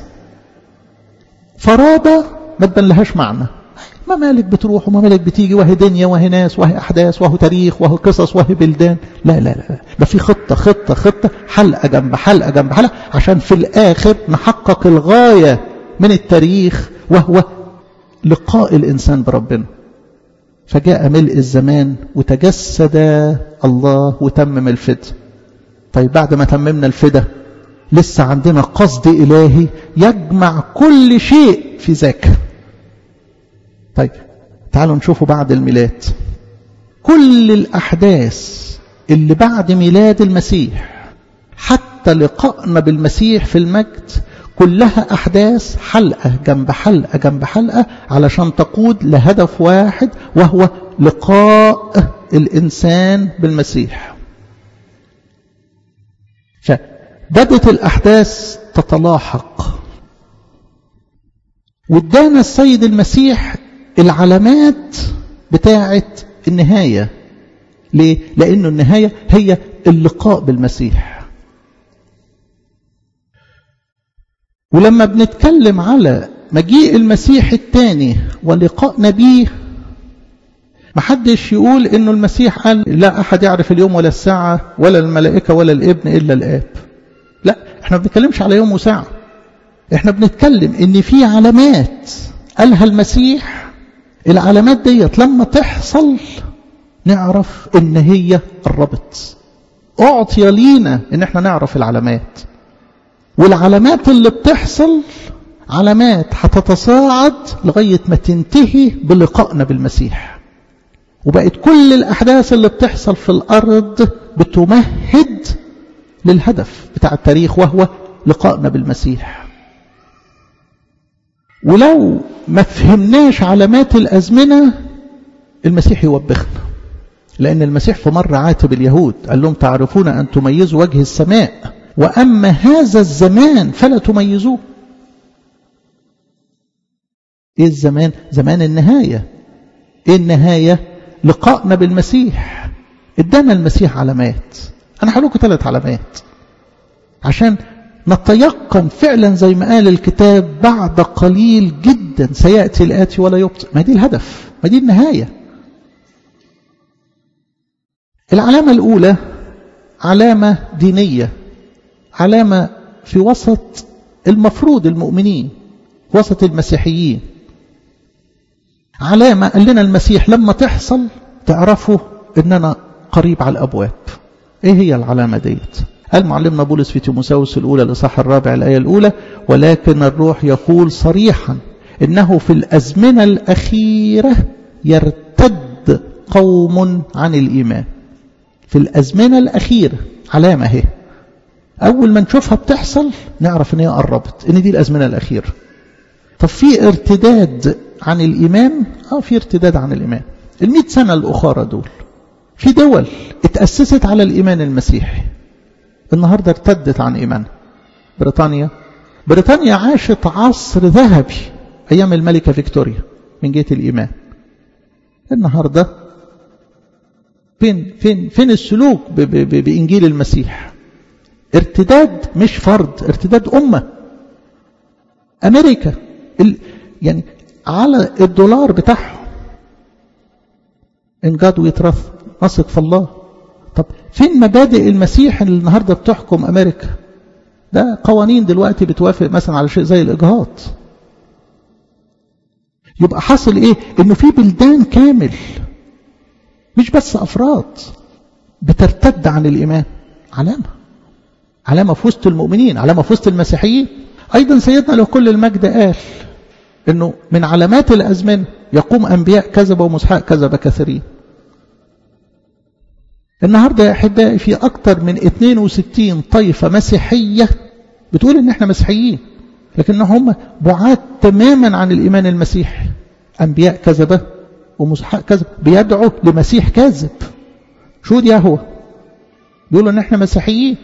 فرادة ما تبان لهاش معنى ممالك بتروح وممالك بتيجي وهي دنيا وهي ناس وهي أحداث وهي تاريخ وهي قصص وهي بلدان لا لا لا ده في خطة خطة خطة حلقة جنب حلقة جنب حلقة عشان في الآخر نحقق الغاية من التاريخ وهو لقاء الإنسان بربنا فجاء ملء الزمان وتجسد الله وتمم الفدى طيب بعد ما تممنا الفدى لسه عندنا قصد إلهي يجمع كل شيء في ذاك طيب تعالوا نشوفوا بعد الميلاد كل الأحداث اللي بعد ميلاد المسيح حتى لقائنا بالمسيح في المجد كلها أحداث حلقة جنب حلقة جنب حلقة علشان تقود لهدف واحد وهو لقاء الإنسان بالمسيح فبدت الأحداث تتلاحق وادانا السيد المسيح العلامات بتاعة النهاية ليه؟ لأنه النهاية هي اللقاء بالمسيح ولما بنتكلم على مجيء المسيح الثاني ولقائنا بيه محدش يقول انه المسيح قال لا احد يعرف اليوم ولا الساعة ولا الملائكة ولا الابن الا الاب لا احنا بنتكلمش على يوم وساعة احنا بنتكلم ان في علامات قالها المسيح العلامات ديت لما تحصل نعرف ان هي قربت اعطي لينا ان احنا نعرف العلامات والعلامات اللي بتحصل علامات هتتصاعد لغاية ما تنتهي بلقائنا بالمسيح وبقت كل الأحداث اللي بتحصل في الأرض بتمهد للهدف بتاع التاريخ وهو لقائنا بالمسيح ولو ما فهمناش علامات الأزمنة المسيح يوبخنا لأن المسيح في مرة عاتب اليهود قال لهم تعرفون أن تميزوا وجه السماء وأما هذا الزمان فلا تميزوه إيه الزمان؟ زمان النهاية إيه النهاية؟ لقائنا بالمسيح ادانا المسيح علامات أنا هقول لكم ثلاث علامات عشان نتيقن فعلا زي ما قال الكتاب بعد قليل جدا سيأتي الآتي ولا يبطئ ما دي الهدف ما دي النهاية العلامة الأولى علامة دينية علامة في وسط المفروض المؤمنين وسط المسيحيين علامة قال لنا المسيح لما تحصل تعرفوا اننا قريب على الابواب ايه هي العلامة ديت قال معلمنا بولس في تيموساوس الاولى الاصحاح الرابع الايه الاولى ولكن الروح يقول صريحا انه في الازمنه الاخيره يرتد قوم عن الايمان في الازمنه الاخيره علامه اهي أول ما نشوفها بتحصل نعرف إن هي قربت إن دي الأزمنة الأخيرة طب في ارتداد عن الإيمان آه في ارتداد عن الإيمان المئة سنة الأخرى دول في دول اتأسست على الإيمان المسيحي النهاردة ارتدت عن إيمانها بريطانيا بريطانيا عاشت عصر ذهبي أيام الملكة فيكتوريا من جهة الإيمان النهاردة فين فين فين السلوك ب ب ب بإنجيل المسيح ارتداد مش فرد ارتداد أمة أمريكا ال يعني على الدولار بتاعهم إن جاد ويترث نثق في الله طب فين مبادئ المسيح اللي النهاردة بتحكم أمريكا ده قوانين دلوقتي بتوافق مثلا على شيء زي الإجهاض يبقى حاصل إيه إنه في بلدان كامل مش بس أفراد بترتد عن الإيمان علامة علامة في وسط المؤمنين علامة في وسط المسيحيين أيضا سيدنا له كل المجد قال أنه من علامات الأزمنة يقوم أنبياء كذب ومسحاء كذب كثيرين النهاردة يا أحبائي في أكثر من 62 طائفة مسيحية بتقول إن إحنا مسيحيين لكن هم بعاد تماما عن الإيمان المسيحي أنبياء كذبة ومسحاء كذب بيدعوا لمسيح كاذب شو دي هو بيقولوا إن إحنا مسيحيين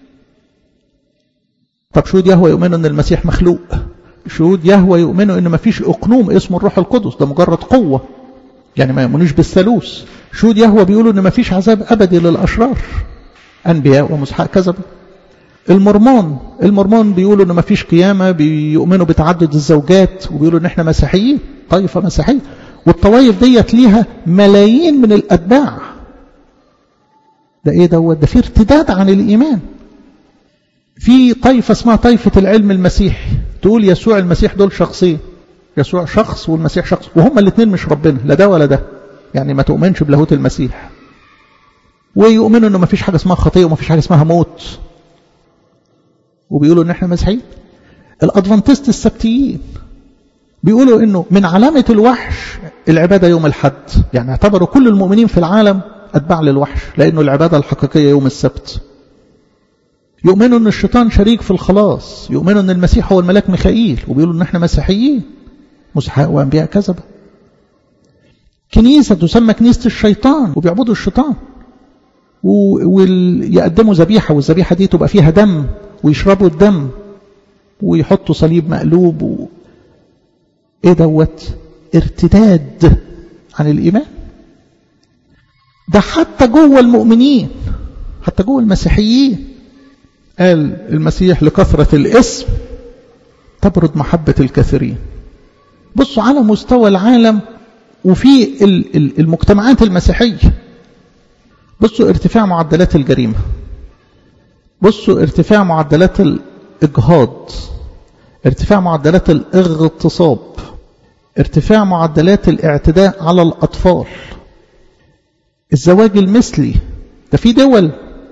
طب شهود يهوى يؤمنوا ان المسيح مخلوق شهود يهوى يؤمنوا ان ما فيش اقنوم اسمه الروح القدس ده مجرد قوة يعني ما يؤمنوش بالثالوث شهود يهوى بيقولوا ان ما فيش عذاب ابدي للاشرار انبياء ومسحاء كذبوا المرمون المرمون بيقولوا ان ما فيش قيامه بيؤمنوا بتعدد الزوجات وبيقولوا ان احنا مسيحيين طائفه مسيحيه والطوائف ديت ليها ملايين من الاتباع ده ايه دوت ده في ارتداد عن الايمان في طائفه اسمها طائفه العلم المسيحي تقول يسوع المسيح دول شخصين يسوع شخص والمسيح شخص وهما الاثنين مش ربنا لا ده ولا ده يعني ما تؤمنش بلاهوت المسيح ويؤمنوا انه ما فيش حاجه اسمها خطيه وما فيش حاجه اسمها موت وبيقولوا ان احنا مسيحيين الادفانتست السبتيين بيقولوا انه من علامه الوحش العباده يوم الحد يعني اعتبروا كل المؤمنين في العالم اتباع للوحش لانه العباده الحقيقيه يوم السبت يؤمنوا ان الشيطان شريك في الخلاص يؤمنوا ان المسيح هو الملاك ميخائيل وبيقولوا ان احنا مسيحيين مسحاء وانبياء كذبه كنيسه تسمى كنيسه الشيطان وبيعبدوا الشيطان ويقدموا ذبيحه والذبيحه دي تبقى فيها دم ويشربوا الدم ويحطوا صليب مقلوب و... ايه دوت ارتداد عن الايمان ده حتى جوه المؤمنين حتى جوه المسيحيين قال المسيح لكثرة الاسم تبرد محبة الكثيرين بصوا على مستوى العالم وفي المجتمعات المسيحية بصوا ارتفاع معدلات الجريمة بصوا ارتفاع معدلات الإجهاض ارتفاع معدلات الاغتصاب ارتفاع معدلات الاعتداء على الأطفال الزواج المثلي ده في دول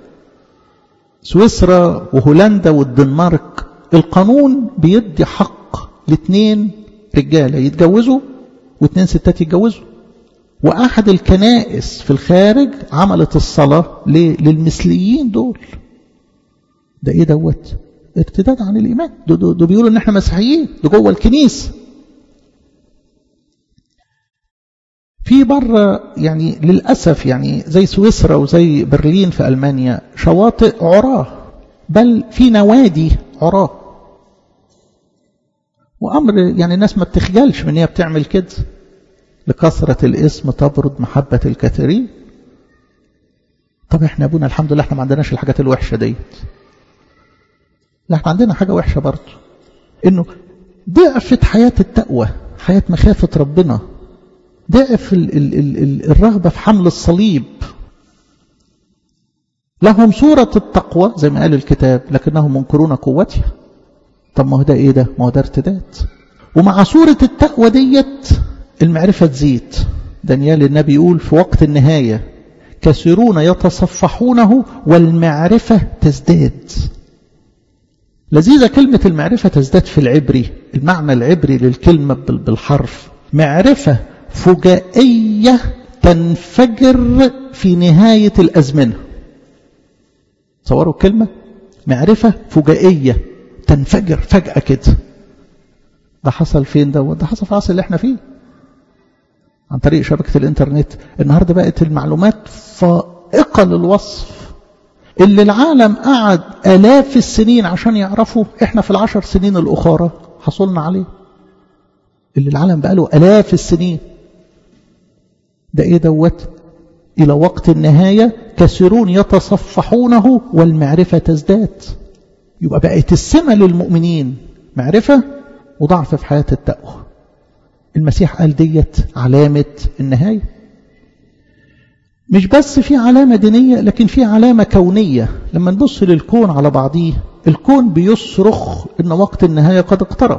سويسرا وهولندا والدنمارك القانون بيدي حق لاثنين رجاله يتجوزوا واثنين ستات يتجوزوا واحد الكنائس في الخارج عملت الصلاه للمثليين دول ده ايه دوت ارتداد عن الايمان ده, ده, ده بيقولوا ان احنا مسيحيين ده جوه الكنيسه في بره يعني للأسف يعني زي سويسرا وزي برلين في ألمانيا شواطئ عراه بل في نوادي عراه وأمر يعني الناس ما بتخجلش من هي بتعمل كده لكثرة الاسم تبرد محبة الكثيرين طب احنا ابونا الحمد لله احنا ما عندناش الحاجات الوحشة ديت لا احنا عندنا حاجة وحشة برضه انه ضعفت حياة التقوى حياة مخافة ربنا ضعف ال ال ال ال الرغبة في حمل الصليب لهم صورة التقوى زي ما قال الكتاب لكنهم منكرون قوتها طب ما هو ده ايه ده ما هو ده ارتداد ومع صورة التقوى ديت المعرفة تزيد دانيال النبي يقول في وقت النهاية كثيرون يتصفحونه والمعرفة تزداد لذيذة كلمة المعرفة تزداد في العبري المعنى العبري للكلمة بالحرف معرفة فجائية تنفجر في نهاية الأزمنة تصوروا الكلمة معرفة فجائية تنفجر فجأة كده ده حصل فين ده ده حصل في العصر اللي احنا فيه عن طريق شبكة الانترنت النهاردة بقت المعلومات فائقة للوصف اللي العالم قعد آلاف السنين عشان يعرفوا احنا في العشر سنين الأخرى حصلنا عليه اللي العالم بقاله آلاف السنين ده ايه دوت إلى وقت النهاية كثيرون يتصفحونه والمعرفة تزداد يبقى بقت السمة للمؤمنين معرفة وضعف في حياة التقوى المسيح قال ديت علامة النهاية مش بس في علامة دينية لكن في علامة كونية لما نبص للكون على بعضيه الكون بيصرخ إن وقت النهاية قد اقترب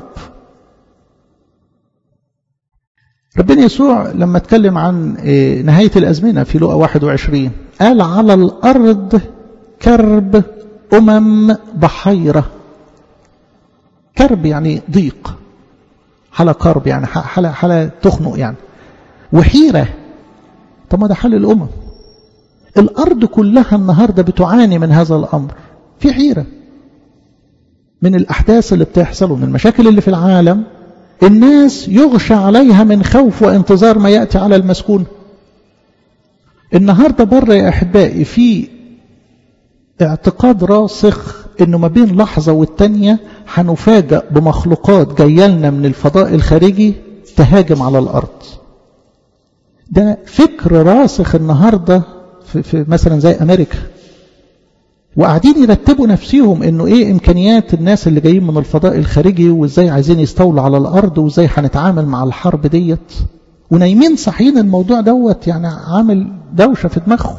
ربنا يسوع لما اتكلم عن نهاية الأزمنة في لقا 21 قال على الأرض كرب أمم بحيرة كرب يعني ضيق حالة كرب يعني حالة, حالة تخنق يعني وحيرة طب ما ده حال الأمم الأرض كلها النهاردة بتعاني من هذا الأمر في حيرة من الأحداث اللي بتحصل ومن المشاكل اللي في العالم الناس يغشى عليها من خوف وانتظار ما يأتي على المسكون النهاردة بره يا أحبائي في اعتقاد راسخ انه ما بين لحظة والتانية هنفاجأ بمخلوقات جاية لنا من الفضاء الخارجي تهاجم على الأرض ده فكر راسخ النهاردة في, في مثلا زي أمريكا وقاعدين يرتبوا نفسيهم انه ايه امكانيات الناس اللي جايين من الفضاء الخارجي وازاي عايزين يستولوا على الارض وازاي هنتعامل مع الحرب ديت ونايمين صحيين الموضوع دوت يعني عامل دوشه في دماغهم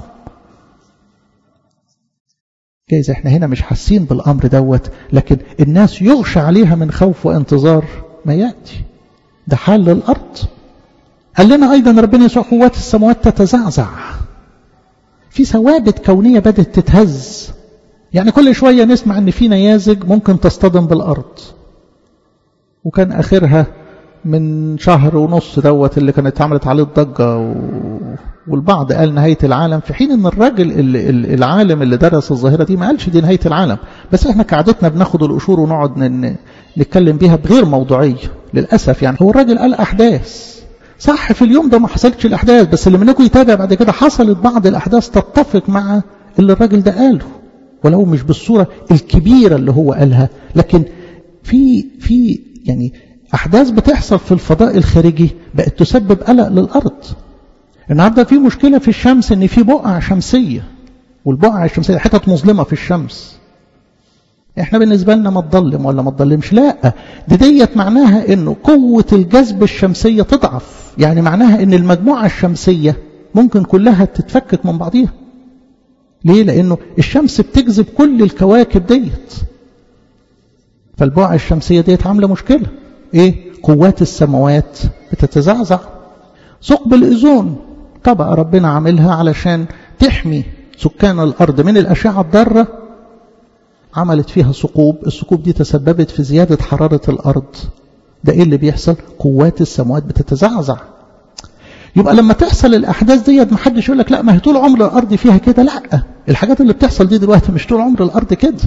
جايز احنا هنا مش حاسين بالامر دوت لكن الناس يغشى عليها من خوف وانتظار ما ياتي ده حال للارض قال لنا ايضا ربنا يسوع قوات السماوات تتزعزع في ثوابت كونيه بدات تتهز يعني كل شويه نسمع ان في نيازج ممكن تصطدم بالارض وكان اخرها من شهر ونص دوت اللي كانت عملت عليه الضجه و... والبعض قال نهايه العالم في حين ان الراجل اللي العالم اللي درس الظاهره دي ما قالش دي نهايه العالم بس احنا كعادتنا بناخد القشور ونقعد ن... نتكلم بيها بغير موضوعيه للاسف يعني هو الراجل قال احداث صح في اليوم ده ما حصلتش الاحداث بس اللي منكم يتابع بعد كده حصلت بعض الاحداث تتفق مع اللي الراجل ده قاله ولو مش بالصوره الكبيره اللي هو قالها لكن في في يعني احداث بتحصل في الفضاء الخارجي بقت تسبب قلق للارض النهارده في مشكله في الشمس ان في بقع شمسيه والبقع الشمسيه حتت مظلمه في الشمس احنا بالنسبه لنا ما تضلم ولا ما تضلمش لا دي ديت معناها انه قوه الجذب الشمسيه تضعف يعني معناها ان المجموعه الشمسيه ممكن كلها تتفكك من بعضيها ليه لانه الشمس بتجذب كل الكواكب ديت فالبقع الشمسيه ديت عامله مشكله ايه قوات السماوات بتتزعزع ثقب الاوزون طبقه ربنا عاملها علشان تحمي سكان الارض من الاشعه الضاره عملت فيها ثقوب الثقوب دي تسببت في زياده حراره الارض ده ايه اللي بيحصل قوات السماوات بتتزعزع يبقى لما تحصل الاحداث ديت ما حدش يقول لك لا ما هي طول عمر الارض فيها كده لا الحاجات اللي بتحصل دي دلوقتي مش طول عمر الارض كده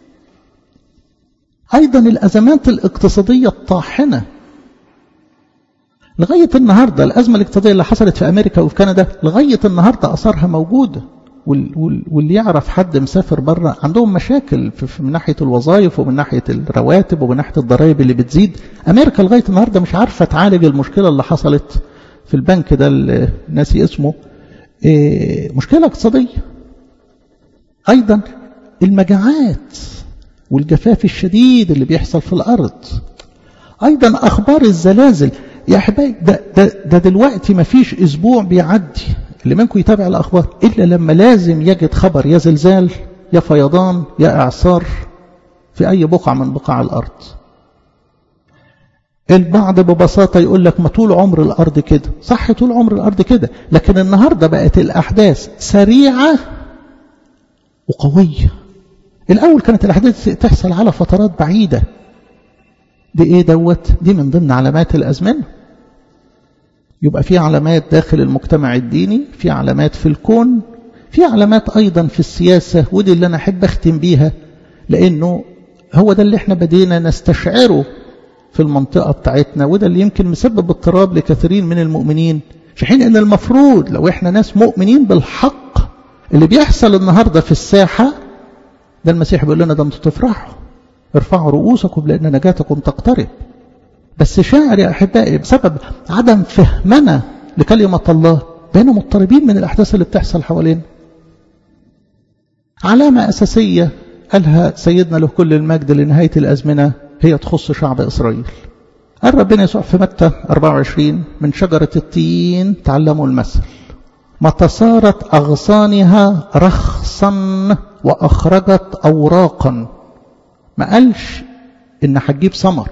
ايضا الازمات الاقتصاديه الطاحنه لغايه النهارده الازمه الاقتصاديه اللي حصلت في امريكا وفي كندا لغايه النهارده اثارها موجوده واللي يعرف حد مسافر بره عندهم مشاكل من ناحيه الوظائف ومن ناحيه الرواتب ومن ناحيه الضرائب اللي بتزيد امريكا لغايه النهارده مش عارفه تعالج المشكله اللي حصلت في البنك ده اللي ناسي اسمه مشكله اقتصاديه ايضا المجاعات والجفاف الشديد اللي بيحصل في الارض ايضا اخبار الزلازل يا احبائي ده, ده, ده دلوقتي ما فيش اسبوع بيعدي اللي منكم يتابع الاخبار الا لما لازم يجد خبر يا زلزال يا فيضان يا اعصار في اي بقعه من بقاع الارض البعض ببساطه يقول لك ما طول عمر الارض كده صح طول عمر الارض كده لكن النهارده بقت الاحداث سريعه وقويه الاول كانت الاحداث تحصل على فترات بعيده دي ايه دوت دي من ضمن علامات الازمنه يبقى في علامات داخل المجتمع الديني في علامات في الكون في علامات ايضا في السياسه ودي اللي انا احب اختم بيها لانه هو ده اللي احنا بدينا نستشعره في المنطقه بتاعتنا وده اللي يمكن مسبب اضطراب لكثيرين من المؤمنين في حين ان المفروض لو احنا ناس مؤمنين بالحق اللي بيحصل النهارده في الساحه ده المسيح بيقول لنا ده انتوا تفرحوا ارفعوا رؤوسكم لان نجاتكم تقترب بس شاعر يا احبائي بسبب عدم فهمنا لكلمه الله بقينا مضطربين من الاحداث اللي بتحصل حوالينا علامه اساسيه قالها سيدنا له كل المجد لنهايه الازمنه هي تخص شعب اسرائيل قال ربنا يسوع في متى 24 من شجره التين تعلموا المثل متى صارت اغصانها رخصا واخرجت اوراقا ما قالش ان هتجيب ثمر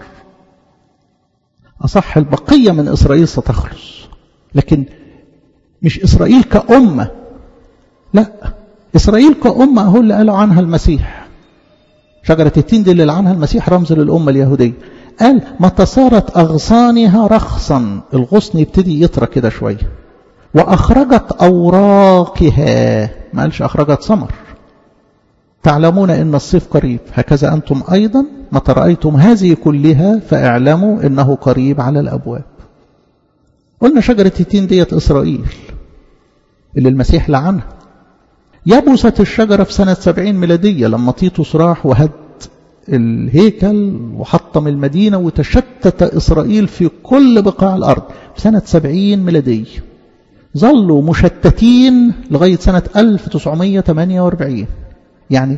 أصح البقية من إسرائيل ستخلص لكن مش إسرائيل كأمة لا إسرائيل كأمة هو اللي قالوا عنها المسيح شجرة التين دي اللي لعنها المسيح رمز للأمة اليهودية قال متى صارت أغصانها رخصا الغصن يبتدي يطرى كده شوية وأخرجت أوراقها ما قالش أخرجت ثمر تعلمون إن الصيف قريب هكذا أنتم أيضا متى رأيتم هذه كلها فاعلموا إنه قريب على الأبواب قلنا شجرة التين ديت إسرائيل اللي المسيح لعنها يبست الشجرة في سنة سبعين ميلادية لما تيتوس راح وهد الهيكل وحطم المدينة وتشتت إسرائيل في كل بقاع الأرض في سنة سبعين ميلادية ظلوا مشتتين لغاية سنة 1948 يعني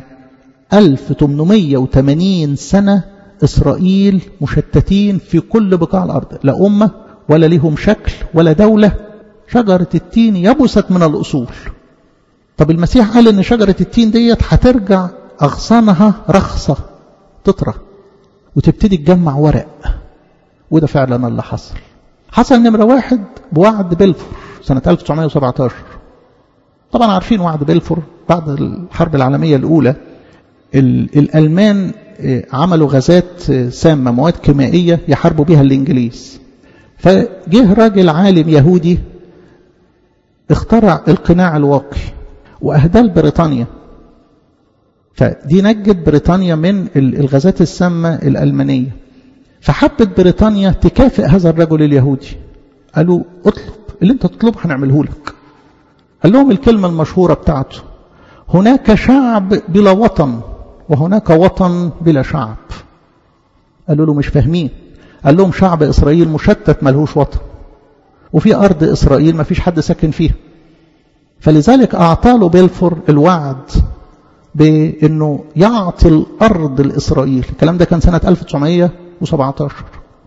1880 سنة إسرائيل مشتتين في كل بقاع الأرض لا أمة ولا لهم شكل ولا دولة شجرة التين يبست من الأصول طب المسيح قال إن شجرة التين ديت هترجع أغصانها رخصة تطرى وتبتدي تجمع ورق وده فعلا اللي حصل حصل نمرة واحد بوعد بلفور سنة 1917 طبعا عارفين وعد بلفور بعد الحرب العالمية الأولى الألمان عملوا غازات سامة مواد كيميائية يحاربوا بها الإنجليز فجه راجل عالم يهودي اخترع القناع الواقي وأهداه لبريطانيا فدي نجت بريطانيا من الغازات السامة الألمانية فحبت بريطانيا تكافئ هذا الرجل اليهودي قالوا اطلب اللي انت تطلبه هنعمله لك قال لهم الكلمة المشهورة بتاعته هناك شعب بلا وطن وهناك وطن بلا شعب قالوا له مش فاهمين قال لهم شعب إسرائيل مشتت ملهوش وطن وفي أرض إسرائيل ما فيش حد ساكن فيها فلذلك أعطى له بيلفور الوعد بأنه يعطي الأرض لإسرائيل الكلام ده كان سنة 1917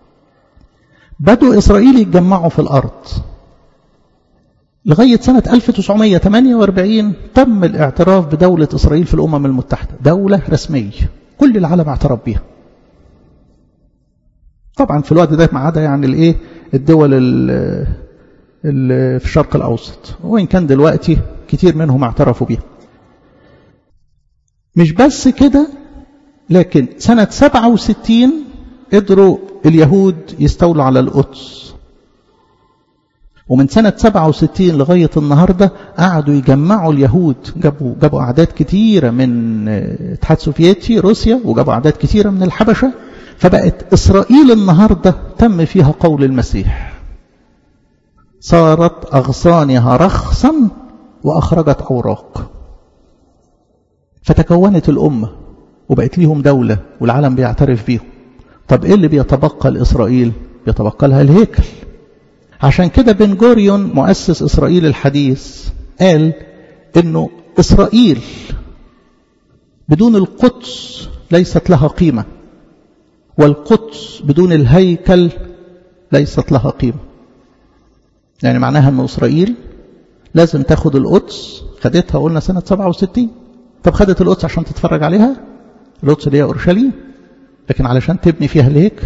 بدوا إسرائيل يتجمعوا في الأرض لغاية سنة 1948 تم الاعتراف بدولة إسرائيل في الأمم المتحدة دولة رسمية كل العالم اعترف بها طبعا في الوقت ده ما عدا يعني الايه الدول اللي في الشرق الأوسط وإن كان دلوقتي كتير منهم اعترفوا بها مش بس كده لكن سنة 67 قدروا اليهود يستولوا على القدس ومن سنة 67 لغاية النهاردة قعدوا يجمعوا اليهود جابوا جابوا أعداد كتيرة من الاتحاد السوفيتي روسيا وجابوا أعداد كتيرة من الحبشة فبقت إسرائيل النهاردة تم فيها قول المسيح صارت أغصانها رخصا وأخرجت أوراق فتكونت الأمة وبقت ليهم دولة والعالم بيعترف بيهم طب إيه اللي بيتبقى لإسرائيل بيتبقى لها الهيكل عشان كده بن جوريون مؤسس إسرائيل الحديث قال إنه إسرائيل بدون القدس ليست لها قيمة والقدس بدون الهيكل ليست لها قيمة يعني معناها أن إسرائيل لازم تاخد القدس خدتها قلنا سنة 67 طب خدت القدس عشان تتفرج عليها القدس اللي هي أورشليم لكن علشان تبني فيها الهيكل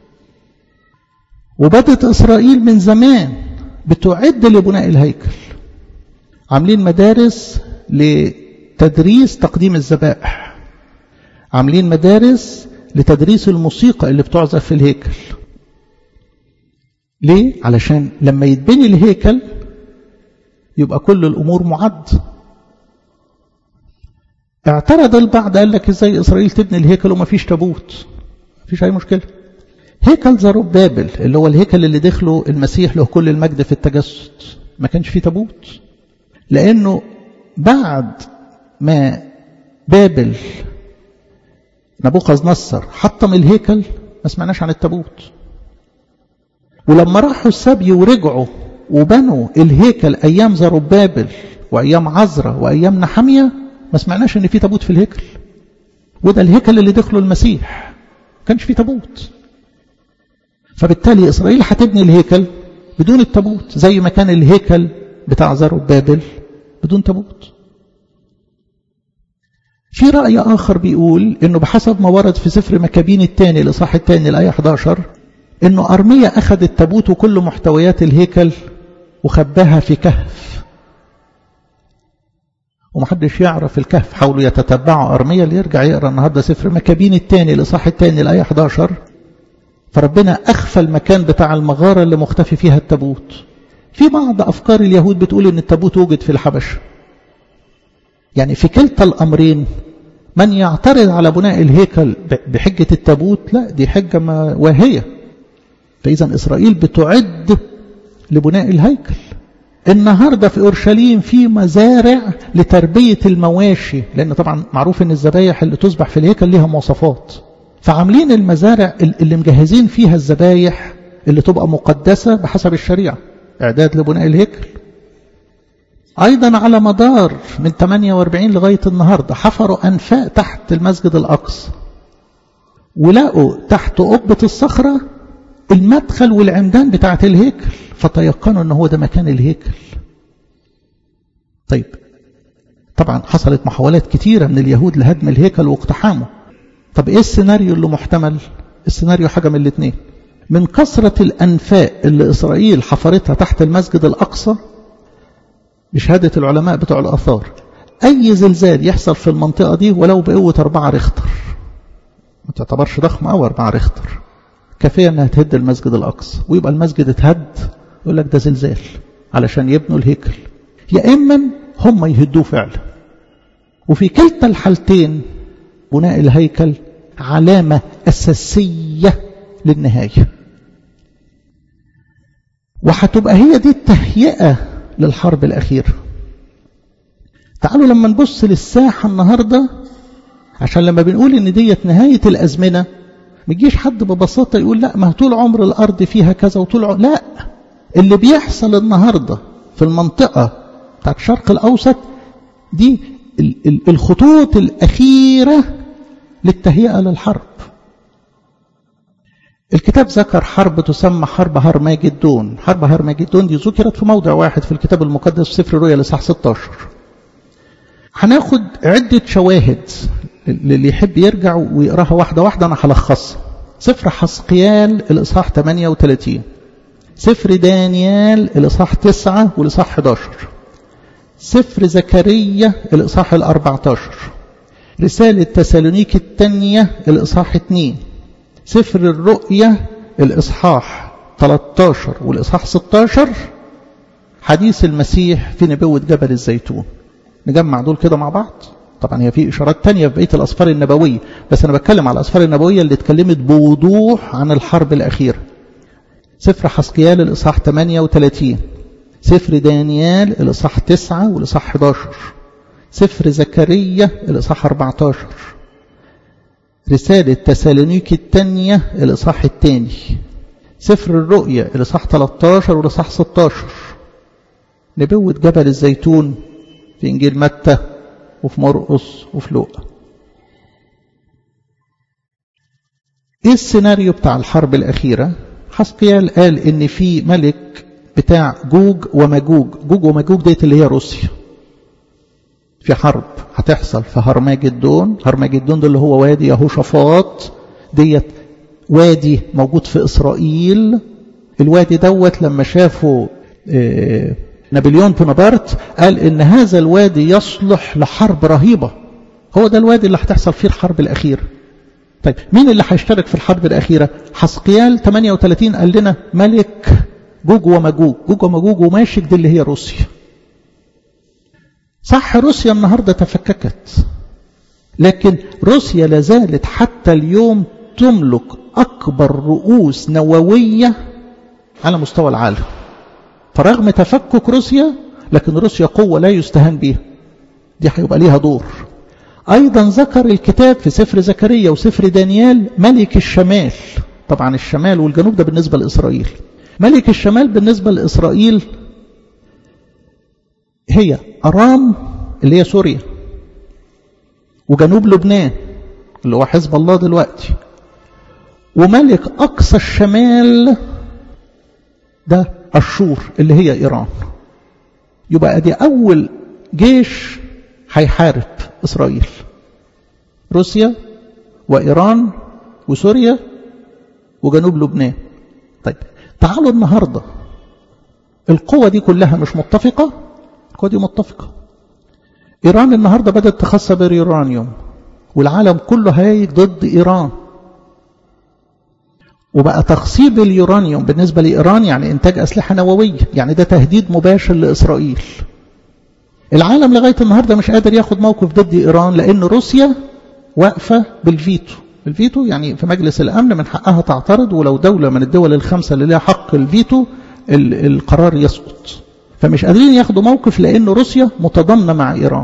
وبدت إسرائيل من زمان بتعد لبناء الهيكل عاملين مدارس لتدريس تقديم الذبائح عاملين مدارس لتدريس الموسيقى اللي بتعزف في الهيكل ليه؟ علشان لما يتبني الهيكل يبقى كل الأمور معد اعترض البعض قال لك ازاي إسرائيل تبني الهيكل وما فيش تابوت فيش أي مشكلة هيكل زروب بابل اللي هو الهيكل اللي دخله المسيح له كل المجد في التجسد ما كانش فيه تابوت لأنه بعد ما بابل نبوخذ نصر حطم الهيكل ما سمعناش عن التابوت ولما راحوا السبي ورجعوا وبنوا الهيكل أيام زربابل وأيام عزرة وأيام نحمية ما سمعناش ان في تابوت في الهيكل وده الهيكل اللي دخله المسيح ما كانش فيه تابوت فبالتالي إسرائيل هتبني الهيكل بدون التابوت زي ما كان الهيكل بتاع زربابل بدون تابوت في رأي آخر بيقول إنه بحسب ما ورد في سفر مكابين الثاني الإصحاح الثاني الآية 11 إنه أرمية أخذ التابوت وكل محتويات الهيكل وخباها في كهف ومحدش يعرف الكهف حاولوا يتتبعوا أرمية اللي يرجع يقرأ النهاردة سفر مكابين الثاني الإصحاح الثاني الآية 11 فربنا أخفى المكان بتاع المغارة اللي مختفي فيها التابوت في بعض أفكار اليهود بتقول إن التابوت وجد في الحبشة يعني في كلتا الأمرين من يعترض على بناء الهيكل بحجة التابوت لا دي حجة واهية فإذا إسرائيل بتعد لبناء الهيكل النهاردة في أورشليم في مزارع لتربية المواشي لأن طبعا معروف أن الذبايح اللي تذبح في الهيكل ليها مواصفات فعاملين المزارع اللي مجهزين فيها الذبايح اللي تبقى مقدسة بحسب الشريعة إعداد لبناء الهيكل أيضا على مدار من 48 لغاية النهاردة حفروا أنفاق تحت المسجد الأقصى ولقوا تحت قبة الصخرة المدخل والعمدان بتاعة الهيكل فتيقنوا أنه هو ده مكان الهيكل طيب طبعا حصلت محاولات كتيرة من اليهود لهدم الهيكل واقتحامه طب ايه السيناريو اللي محتمل السيناريو حاجة من الاثنين من كثرة الأنفاق اللي إسرائيل حفرتها تحت المسجد الأقصى بشهادة العلماء بتوع الآثار أي زلزال يحصل في المنطقة دي ولو بقوة أربعة ريختر ما تعتبرش ضخمة أو أربعة ريختر كافية أنها تهد المسجد الأقصى ويبقى المسجد اتهد يقول لك ده زلزال علشان يبنوا الهيكل يا إما هم يهدوه فعلا وفي كلتا الحالتين بناء الهيكل علامة أساسية للنهاية وهتبقى هي دي التهيئة للحرب الأخيرة تعالوا لما نبص للساحة النهاردة عشان لما بنقول ان ديت نهاية الأزمنة ما يجيش حد ببساطة يقول لا ما طول عمر الأرض فيها كذا وطول عمر لا اللي بيحصل النهاردة في المنطقة بتاعت الشرق الأوسط دي الخطوط الأخيرة للتهيئة للحرب الكتاب ذكر حرب تسمى حرب هرماجدون حرب هرماجدون دي ذكرت في موضع واحد في الكتاب المقدس في سفر رؤيا لصح 16 هناخد عدة شواهد اللي يحب يرجع ويقراها واحدة واحدة أنا هلخصها سفر حسقيال الإصحاح 38 سفر دانيال الإصحاح 9 والإصحاح 11 سفر زكريا الإصحاح ال 14 رسالة تسالونيك الثانية الإصحاح 2 سفر الرؤيا الإصحاح 13 والإصحاح 16 حديث المسيح في نبوة جبل الزيتون نجمع دول كده مع بعض طبعا هي في إشارات تانية في بقية الأسفار النبوية بس أنا بتكلم على الأسفار النبوية اللي اتكلمت بوضوح عن الحرب الأخيرة سفر حسقيال الإصحاح 38 سفر دانيال الإصحاح 9 والإصحاح 11 سفر زكريا الإصحاح 14 رسالة تسالونيك الثانية الإصحاح الثاني سفر الرؤيا الإصحاح 13 والإصحاح 16 نبوة جبل الزيتون في إنجيل متى وفي مرقس وفي لوقا ايه السيناريو بتاع الحرب الأخيرة حسقيال قال ان في ملك بتاع جوج ومجوج جوج ومجوج ديت اللي هي روسيا في حرب هتحصل في هرماجدون هرماجدون ده اللي هو وادي يهوشافاط ديت وادي موجود في إسرائيل الوادي دوت لما شافوا اه نابليون بونابرت قال ان هذا الوادي يصلح لحرب رهيبة هو ده الوادي اللي هتحصل فيه الحرب الأخيرة طيب مين اللي هيشترك في الحرب الأخيرة حسقيال 38 قال لنا ملك جوج ومجوج جوج ومجوج وماشك دي اللي هي روسيا صح روسيا النهاردة تفككت لكن روسيا لازالت حتى اليوم تملك أكبر رؤوس نووية على مستوى العالم فرغم تفكك روسيا لكن روسيا قوة لا يستهان بها دي هيبقى ليها دور أيضا ذكر الكتاب في سفر زكريا وسفر دانيال ملك الشمال طبعا الشمال والجنوب ده بالنسبة لإسرائيل ملك الشمال بالنسبة لإسرائيل هي أرام اللي هي سوريا وجنوب لبنان اللي هو حزب الله دلوقتي وملك أقصى الشمال ده الشور اللي هي إيران يبقى دي أول جيش هيحارب إسرائيل روسيا وإيران وسوريا وجنوب لبنان طيب تعالوا النهاردة القوة دي كلها مش متفقة القوة دي متفقة إيران النهاردة بدأت تخصب اليورانيوم والعالم كله هايج ضد إيران وبقى تخصيب اليورانيوم بالنسبة لإيران يعني إنتاج أسلحة نووية يعني ده تهديد مباشر لإسرائيل العالم لغاية النهاردة مش قادر ياخد موقف ضد إيران لأن روسيا واقفة بالفيتو الفيتو يعني في مجلس الأمن من حقها تعترض ولو دولة من الدول الخمسة اللي لها حق الفيتو القرار يسقط فمش قادرين ياخدوا موقف لأن روسيا متضامنة مع إيران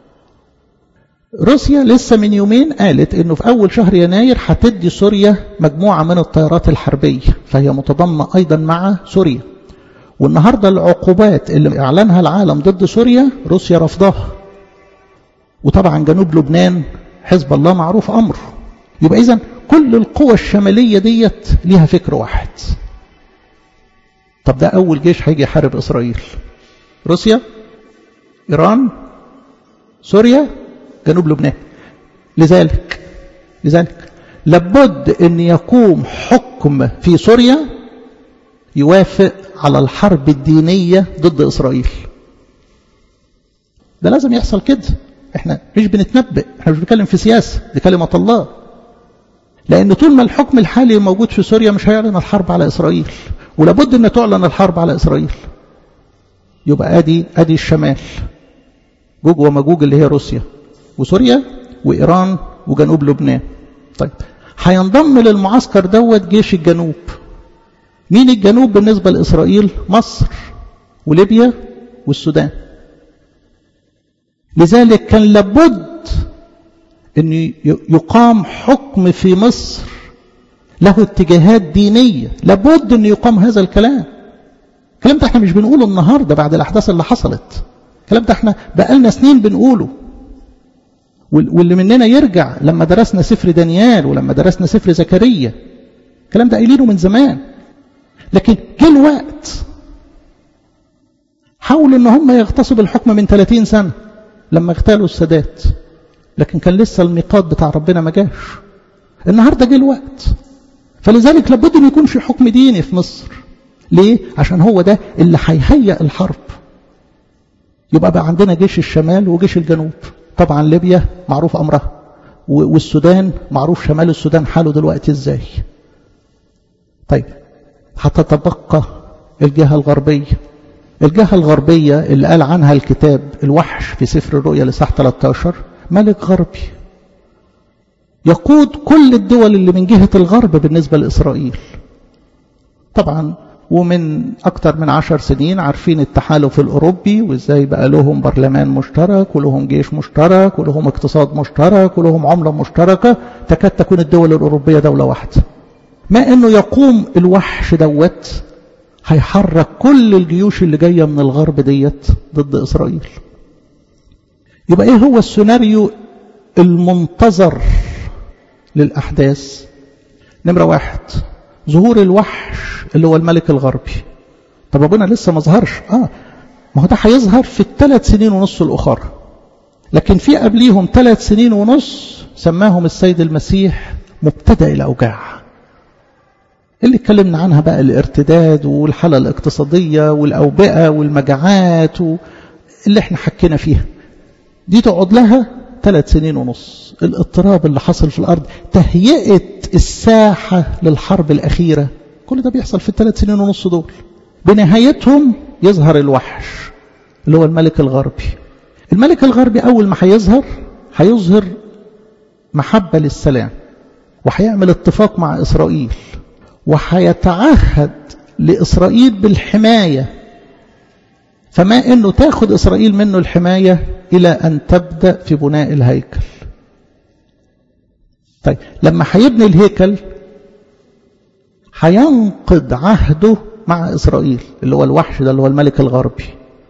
روسيا لسه من يومين قالت انه في اول شهر يناير هتدي سوريا مجموعة من الطيارات الحربية فهي متضامنة ايضا مع سوريا والنهاردة العقوبات اللي أعلنها العالم ضد سوريا روسيا رفضها وطبعا جنوب لبنان حزب الله معروف أمره يبقى إذن كل القوى الشمالية ديت ليها فكر واحد طب ده أول جيش هيجي يحارب إسرائيل روسيا إيران سوريا جنوب لبنان لذلك لذلك لابد أن يقوم حكم في سوريا يوافق على الحرب الدينية ضد إسرائيل ده لازم يحصل كده احنا مش بنتنبئ احنا مش بنتكلم في سياسة دي كلمة الله لأن طول ما الحكم الحالي موجود في سوريا مش هيعلن الحرب على إسرائيل ولابد أن تعلن الحرب على إسرائيل يبقى أدي أدي الشمال جوج ومجوج اللي هي روسيا وسوريا وإيران وجنوب لبنان طيب هينضم للمعسكر دوت جيش الجنوب مين الجنوب بالنسبة لإسرائيل مصر وليبيا والسودان لذلك كان لابد أن يقام حكم في مصر له اتجاهات دينية لابد أن يقام هذا الكلام الكلام ده احنا مش بنقوله النهاردة بعد الأحداث اللي حصلت الكلام ده احنا بقالنا سنين بنقوله واللي مننا يرجع لما درسنا سفر دانيال ولما درسنا سفر زكريا الكلام ده قايلينه من زمان لكن جه الوقت حاولوا ان هم يغتصبوا الحكم من 30 سنة لما اغتالوا السادات لكن كان لسه الميقات بتاع ربنا ما جاش النهارده جه الوقت فلذلك لابد ان يكون في حكم ديني في مصر ليه عشان هو ده اللي هيهيئ الحرب يبقى بقى عندنا جيش الشمال وجيش الجنوب طبعا ليبيا معروف امرها والسودان معروف شمال السودان حاله دلوقتي ازاي طيب هتتبقى الجهة الغربية الجهة الغربية اللي قال عنها الكتاب الوحش في سفر الرؤيا لصح 13 ملك غربي يقود كل الدول اللي من جهة الغرب بالنسبة لإسرائيل طبعا ومن أكثر من عشر سنين عارفين التحالف الأوروبي وإزاي بقى لهم برلمان مشترك ولهم جيش مشترك ولهم اقتصاد مشترك ولهم عملة مشتركة تكاد تكون الدول الأوروبية دولة واحدة ما أنه يقوم الوحش دوت هيحرك كل الجيوش اللي جاية من الغرب ديت ضد إسرائيل يبقى إيه هو السيناريو المنتظر للأحداث نمرة واحد ظهور الوحش اللي هو الملك الغربي طب ابونا لسه ما ظهرش اه ما هو ده هيظهر في الثلاث سنين ونص الاخرى لكن في قبليهم ثلاث سنين ونص سماهم السيد المسيح مبتدا الاوجاع اللي اتكلمنا عنها بقى الارتداد والحاله الاقتصاديه والاوبئه والمجاعات اللي احنا حكينا فيها دي تقعد لها ثلاث سنين ونص الاضطراب اللي حصل في الارض تهيئه الساحه للحرب الاخيره كل ده بيحصل في الثلاث سنين ونص دول بنهايتهم يظهر الوحش اللي هو الملك الغربي الملك الغربي أول ما هيظهر هيظهر محبة للسلام وهيعمل اتفاق مع إسرائيل وهيتعهد لإسرائيل بالحماية فما أنه تاخد إسرائيل منه الحماية إلى أن تبدأ في بناء الهيكل طيب لما هيبني الهيكل هينقض عهده مع إسرائيل اللي هو الوحش ده اللي هو الملك الغربي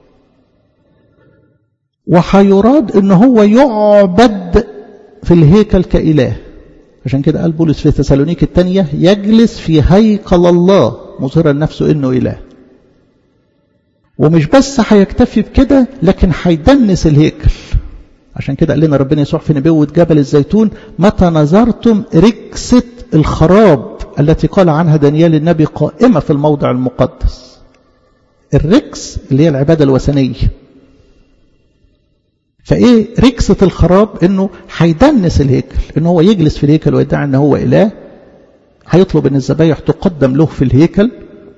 وهيراد ان هو يعبد في الهيكل كإله عشان كده قال بولس في تسالونيك الثانية يجلس في هيكل الله مظهرا نفسه انه إله ومش بس هيكتفي بكده لكن هيدنس الهيكل عشان كده قال لنا ربنا يسوع في نبوة جبل الزيتون متى نظرتم ركسة الخراب التي قال عنها دانيال النبي قائمة في الموضع المقدس الركس اللي هي العبادة الوثنية فايه ركسة الخراب انه هيدنس الهيكل انه هو يجلس في الهيكل ويدعي ان هو اله هيطلب ان الذبايح تقدم له في الهيكل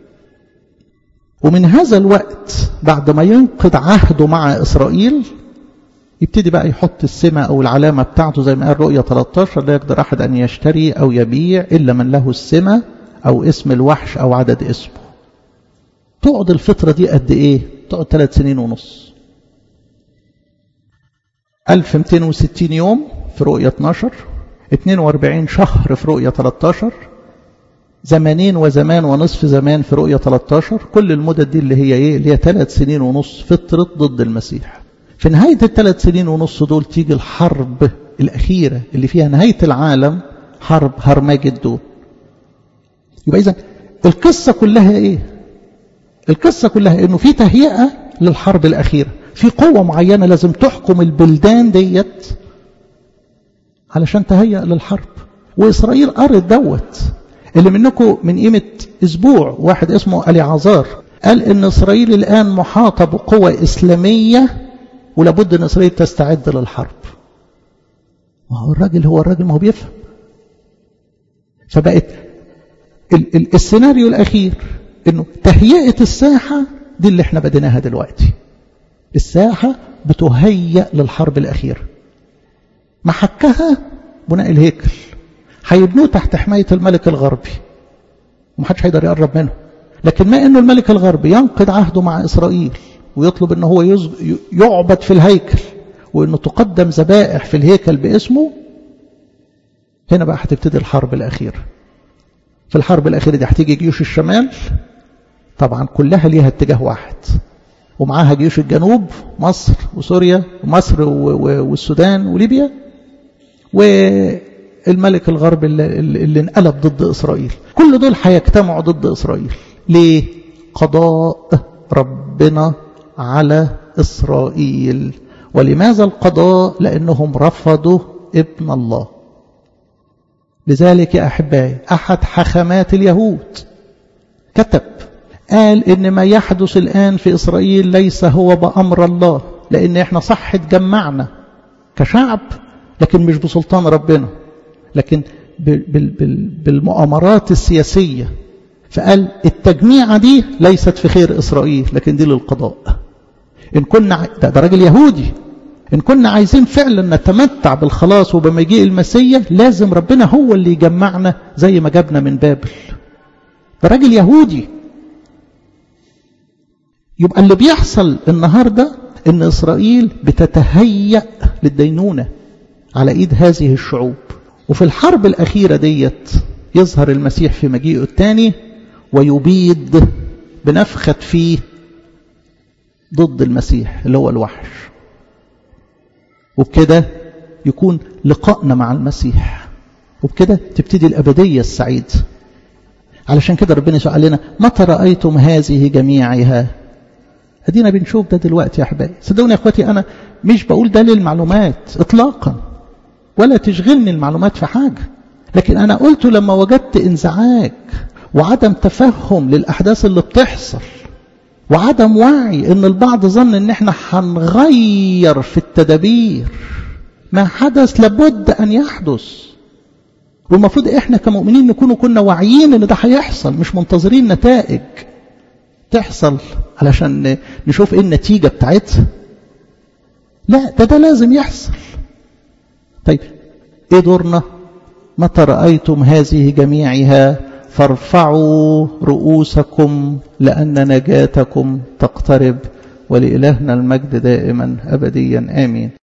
ومن هذا الوقت بعد ما ينقض عهده مع اسرائيل يبتدي بقى يحط السمة او العلامة بتاعته زي ما قال رؤية 13 لا يقدر احد ان يشتري او يبيع الا من له السمة او اسم الوحش او عدد اسمه تقعد الفترة دي قد ايه تقعد ثلاث سنين ونص 1260 يوم في رؤية 12 42 شهر في رؤية 13 زمانين وزمان ونصف زمان في رؤية 13 كل المدد دي اللي هي ايه اللي هي ثلاث سنين ونص فترة ضد المسيح في نهاية الثلاث سنين ونص دول تيجي الحرب الأخيرة اللي فيها نهاية العالم حرب هرمجدون يبقى إذا القصة كلها إيه القصة كلها إنه في تهيئة للحرب الأخيرة في قوة معينة لازم تحكم البلدان ديت علشان تهيأ للحرب وإسرائيل قرت دوت اللي منكم من قيمة أسبوع واحد اسمه ألي عزار قال إن إسرائيل الآن محاطة بقوة إسلامية ولابد إن إسرائيل تستعد للحرب ما هو الراجل هو الراجل ما هو بيفهم فبقت ال ال السيناريو الأخير إنه تهيئة الساحة دي اللي احنا بديناها دلوقتي الساحة بتهيأ للحرب الأخيرة محكها بناء الهيكل هيبنوه تحت حماية الملك الغربي ومحدش هيقدر يقرب منه لكن ما انه الملك الغربي ينقض عهده مع اسرائيل ويطلب ان هو يعبد في الهيكل وانه تقدم ذبائح في الهيكل باسمه هنا بقى هتبتدي الحرب الاخيره في الحرب الاخيره دي هتيجي جيوش الشمال طبعا كلها ليها اتجاه واحد ومعاها جيوش الجنوب مصر وسوريا ومصر والسودان وليبيا والملك الغربي اللي, اللي انقلب ضد إسرائيل كل دول هيجتمعوا ضد إسرائيل ليه؟ قضاء ربنا على إسرائيل ولماذا القضاء؟ لأنهم رفضوا ابن الله لذلك يا أحبائي أحد حخامات اليهود كتب قال إن ما يحدث الآن في إسرائيل ليس هو بأمر الله لأن إحنا صح اتجمعنا كشعب لكن مش بسلطان ربنا لكن بالمؤامرات السياسية فقال التجميعة دي ليست في خير إسرائيل لكن دي للقضاء إن كنا ده, ده راجل يهودي إن كنا عايزين فعلا نتمتع بالخلاص وبمجيء المسيح لازم ربنا هو اللي يجمعنا زي ما جابنا من بابل ده راجل يهودي يبقى اللي بيحصل النهاردة ان إسرائيل بتتهيأ للدينونة على إيد هذه الشعوب وفي الحرب الأخيرة ديت يظهر المسيح في مجيئه الثاني ويبيد بنفخة فيه ضد المسيح اللي هو الوحش وبكده يكون لقائنا مع المسيح وبكده تبتدي الأبدية السعيدة علشان كده ربنا يسأل لنا متى رأيتم هذه جميعها ادينا بنشوف ده دلوقتي يا احبائي صدقوني يا اخواتي انا مش بقول ده للمعلومات اطلاقا ولا تشغلني المعلومات في حاجه لكن انا قلت لما وجدت انزعاج وعدم تفهم للاحداث اللي بتحصل وعدم وعي ان البعض ظن ان احنا هنغير في التدابير ما حدث لابد ان يحدث والمفروض احنا كمؤمنين نكونوا كنا واعيين ان ده هيحصل مش منتظرين نتائج تحصل علشان نشوف ايه النتيجة بتاعتها لا ده ده لازم يحصل طيب ايه دورنا متى رأيتم هذه جميعها فارفعوا رؤوسكم لأن نجاتكم تقترب ولإلهنا المجد دائما أبديا آمين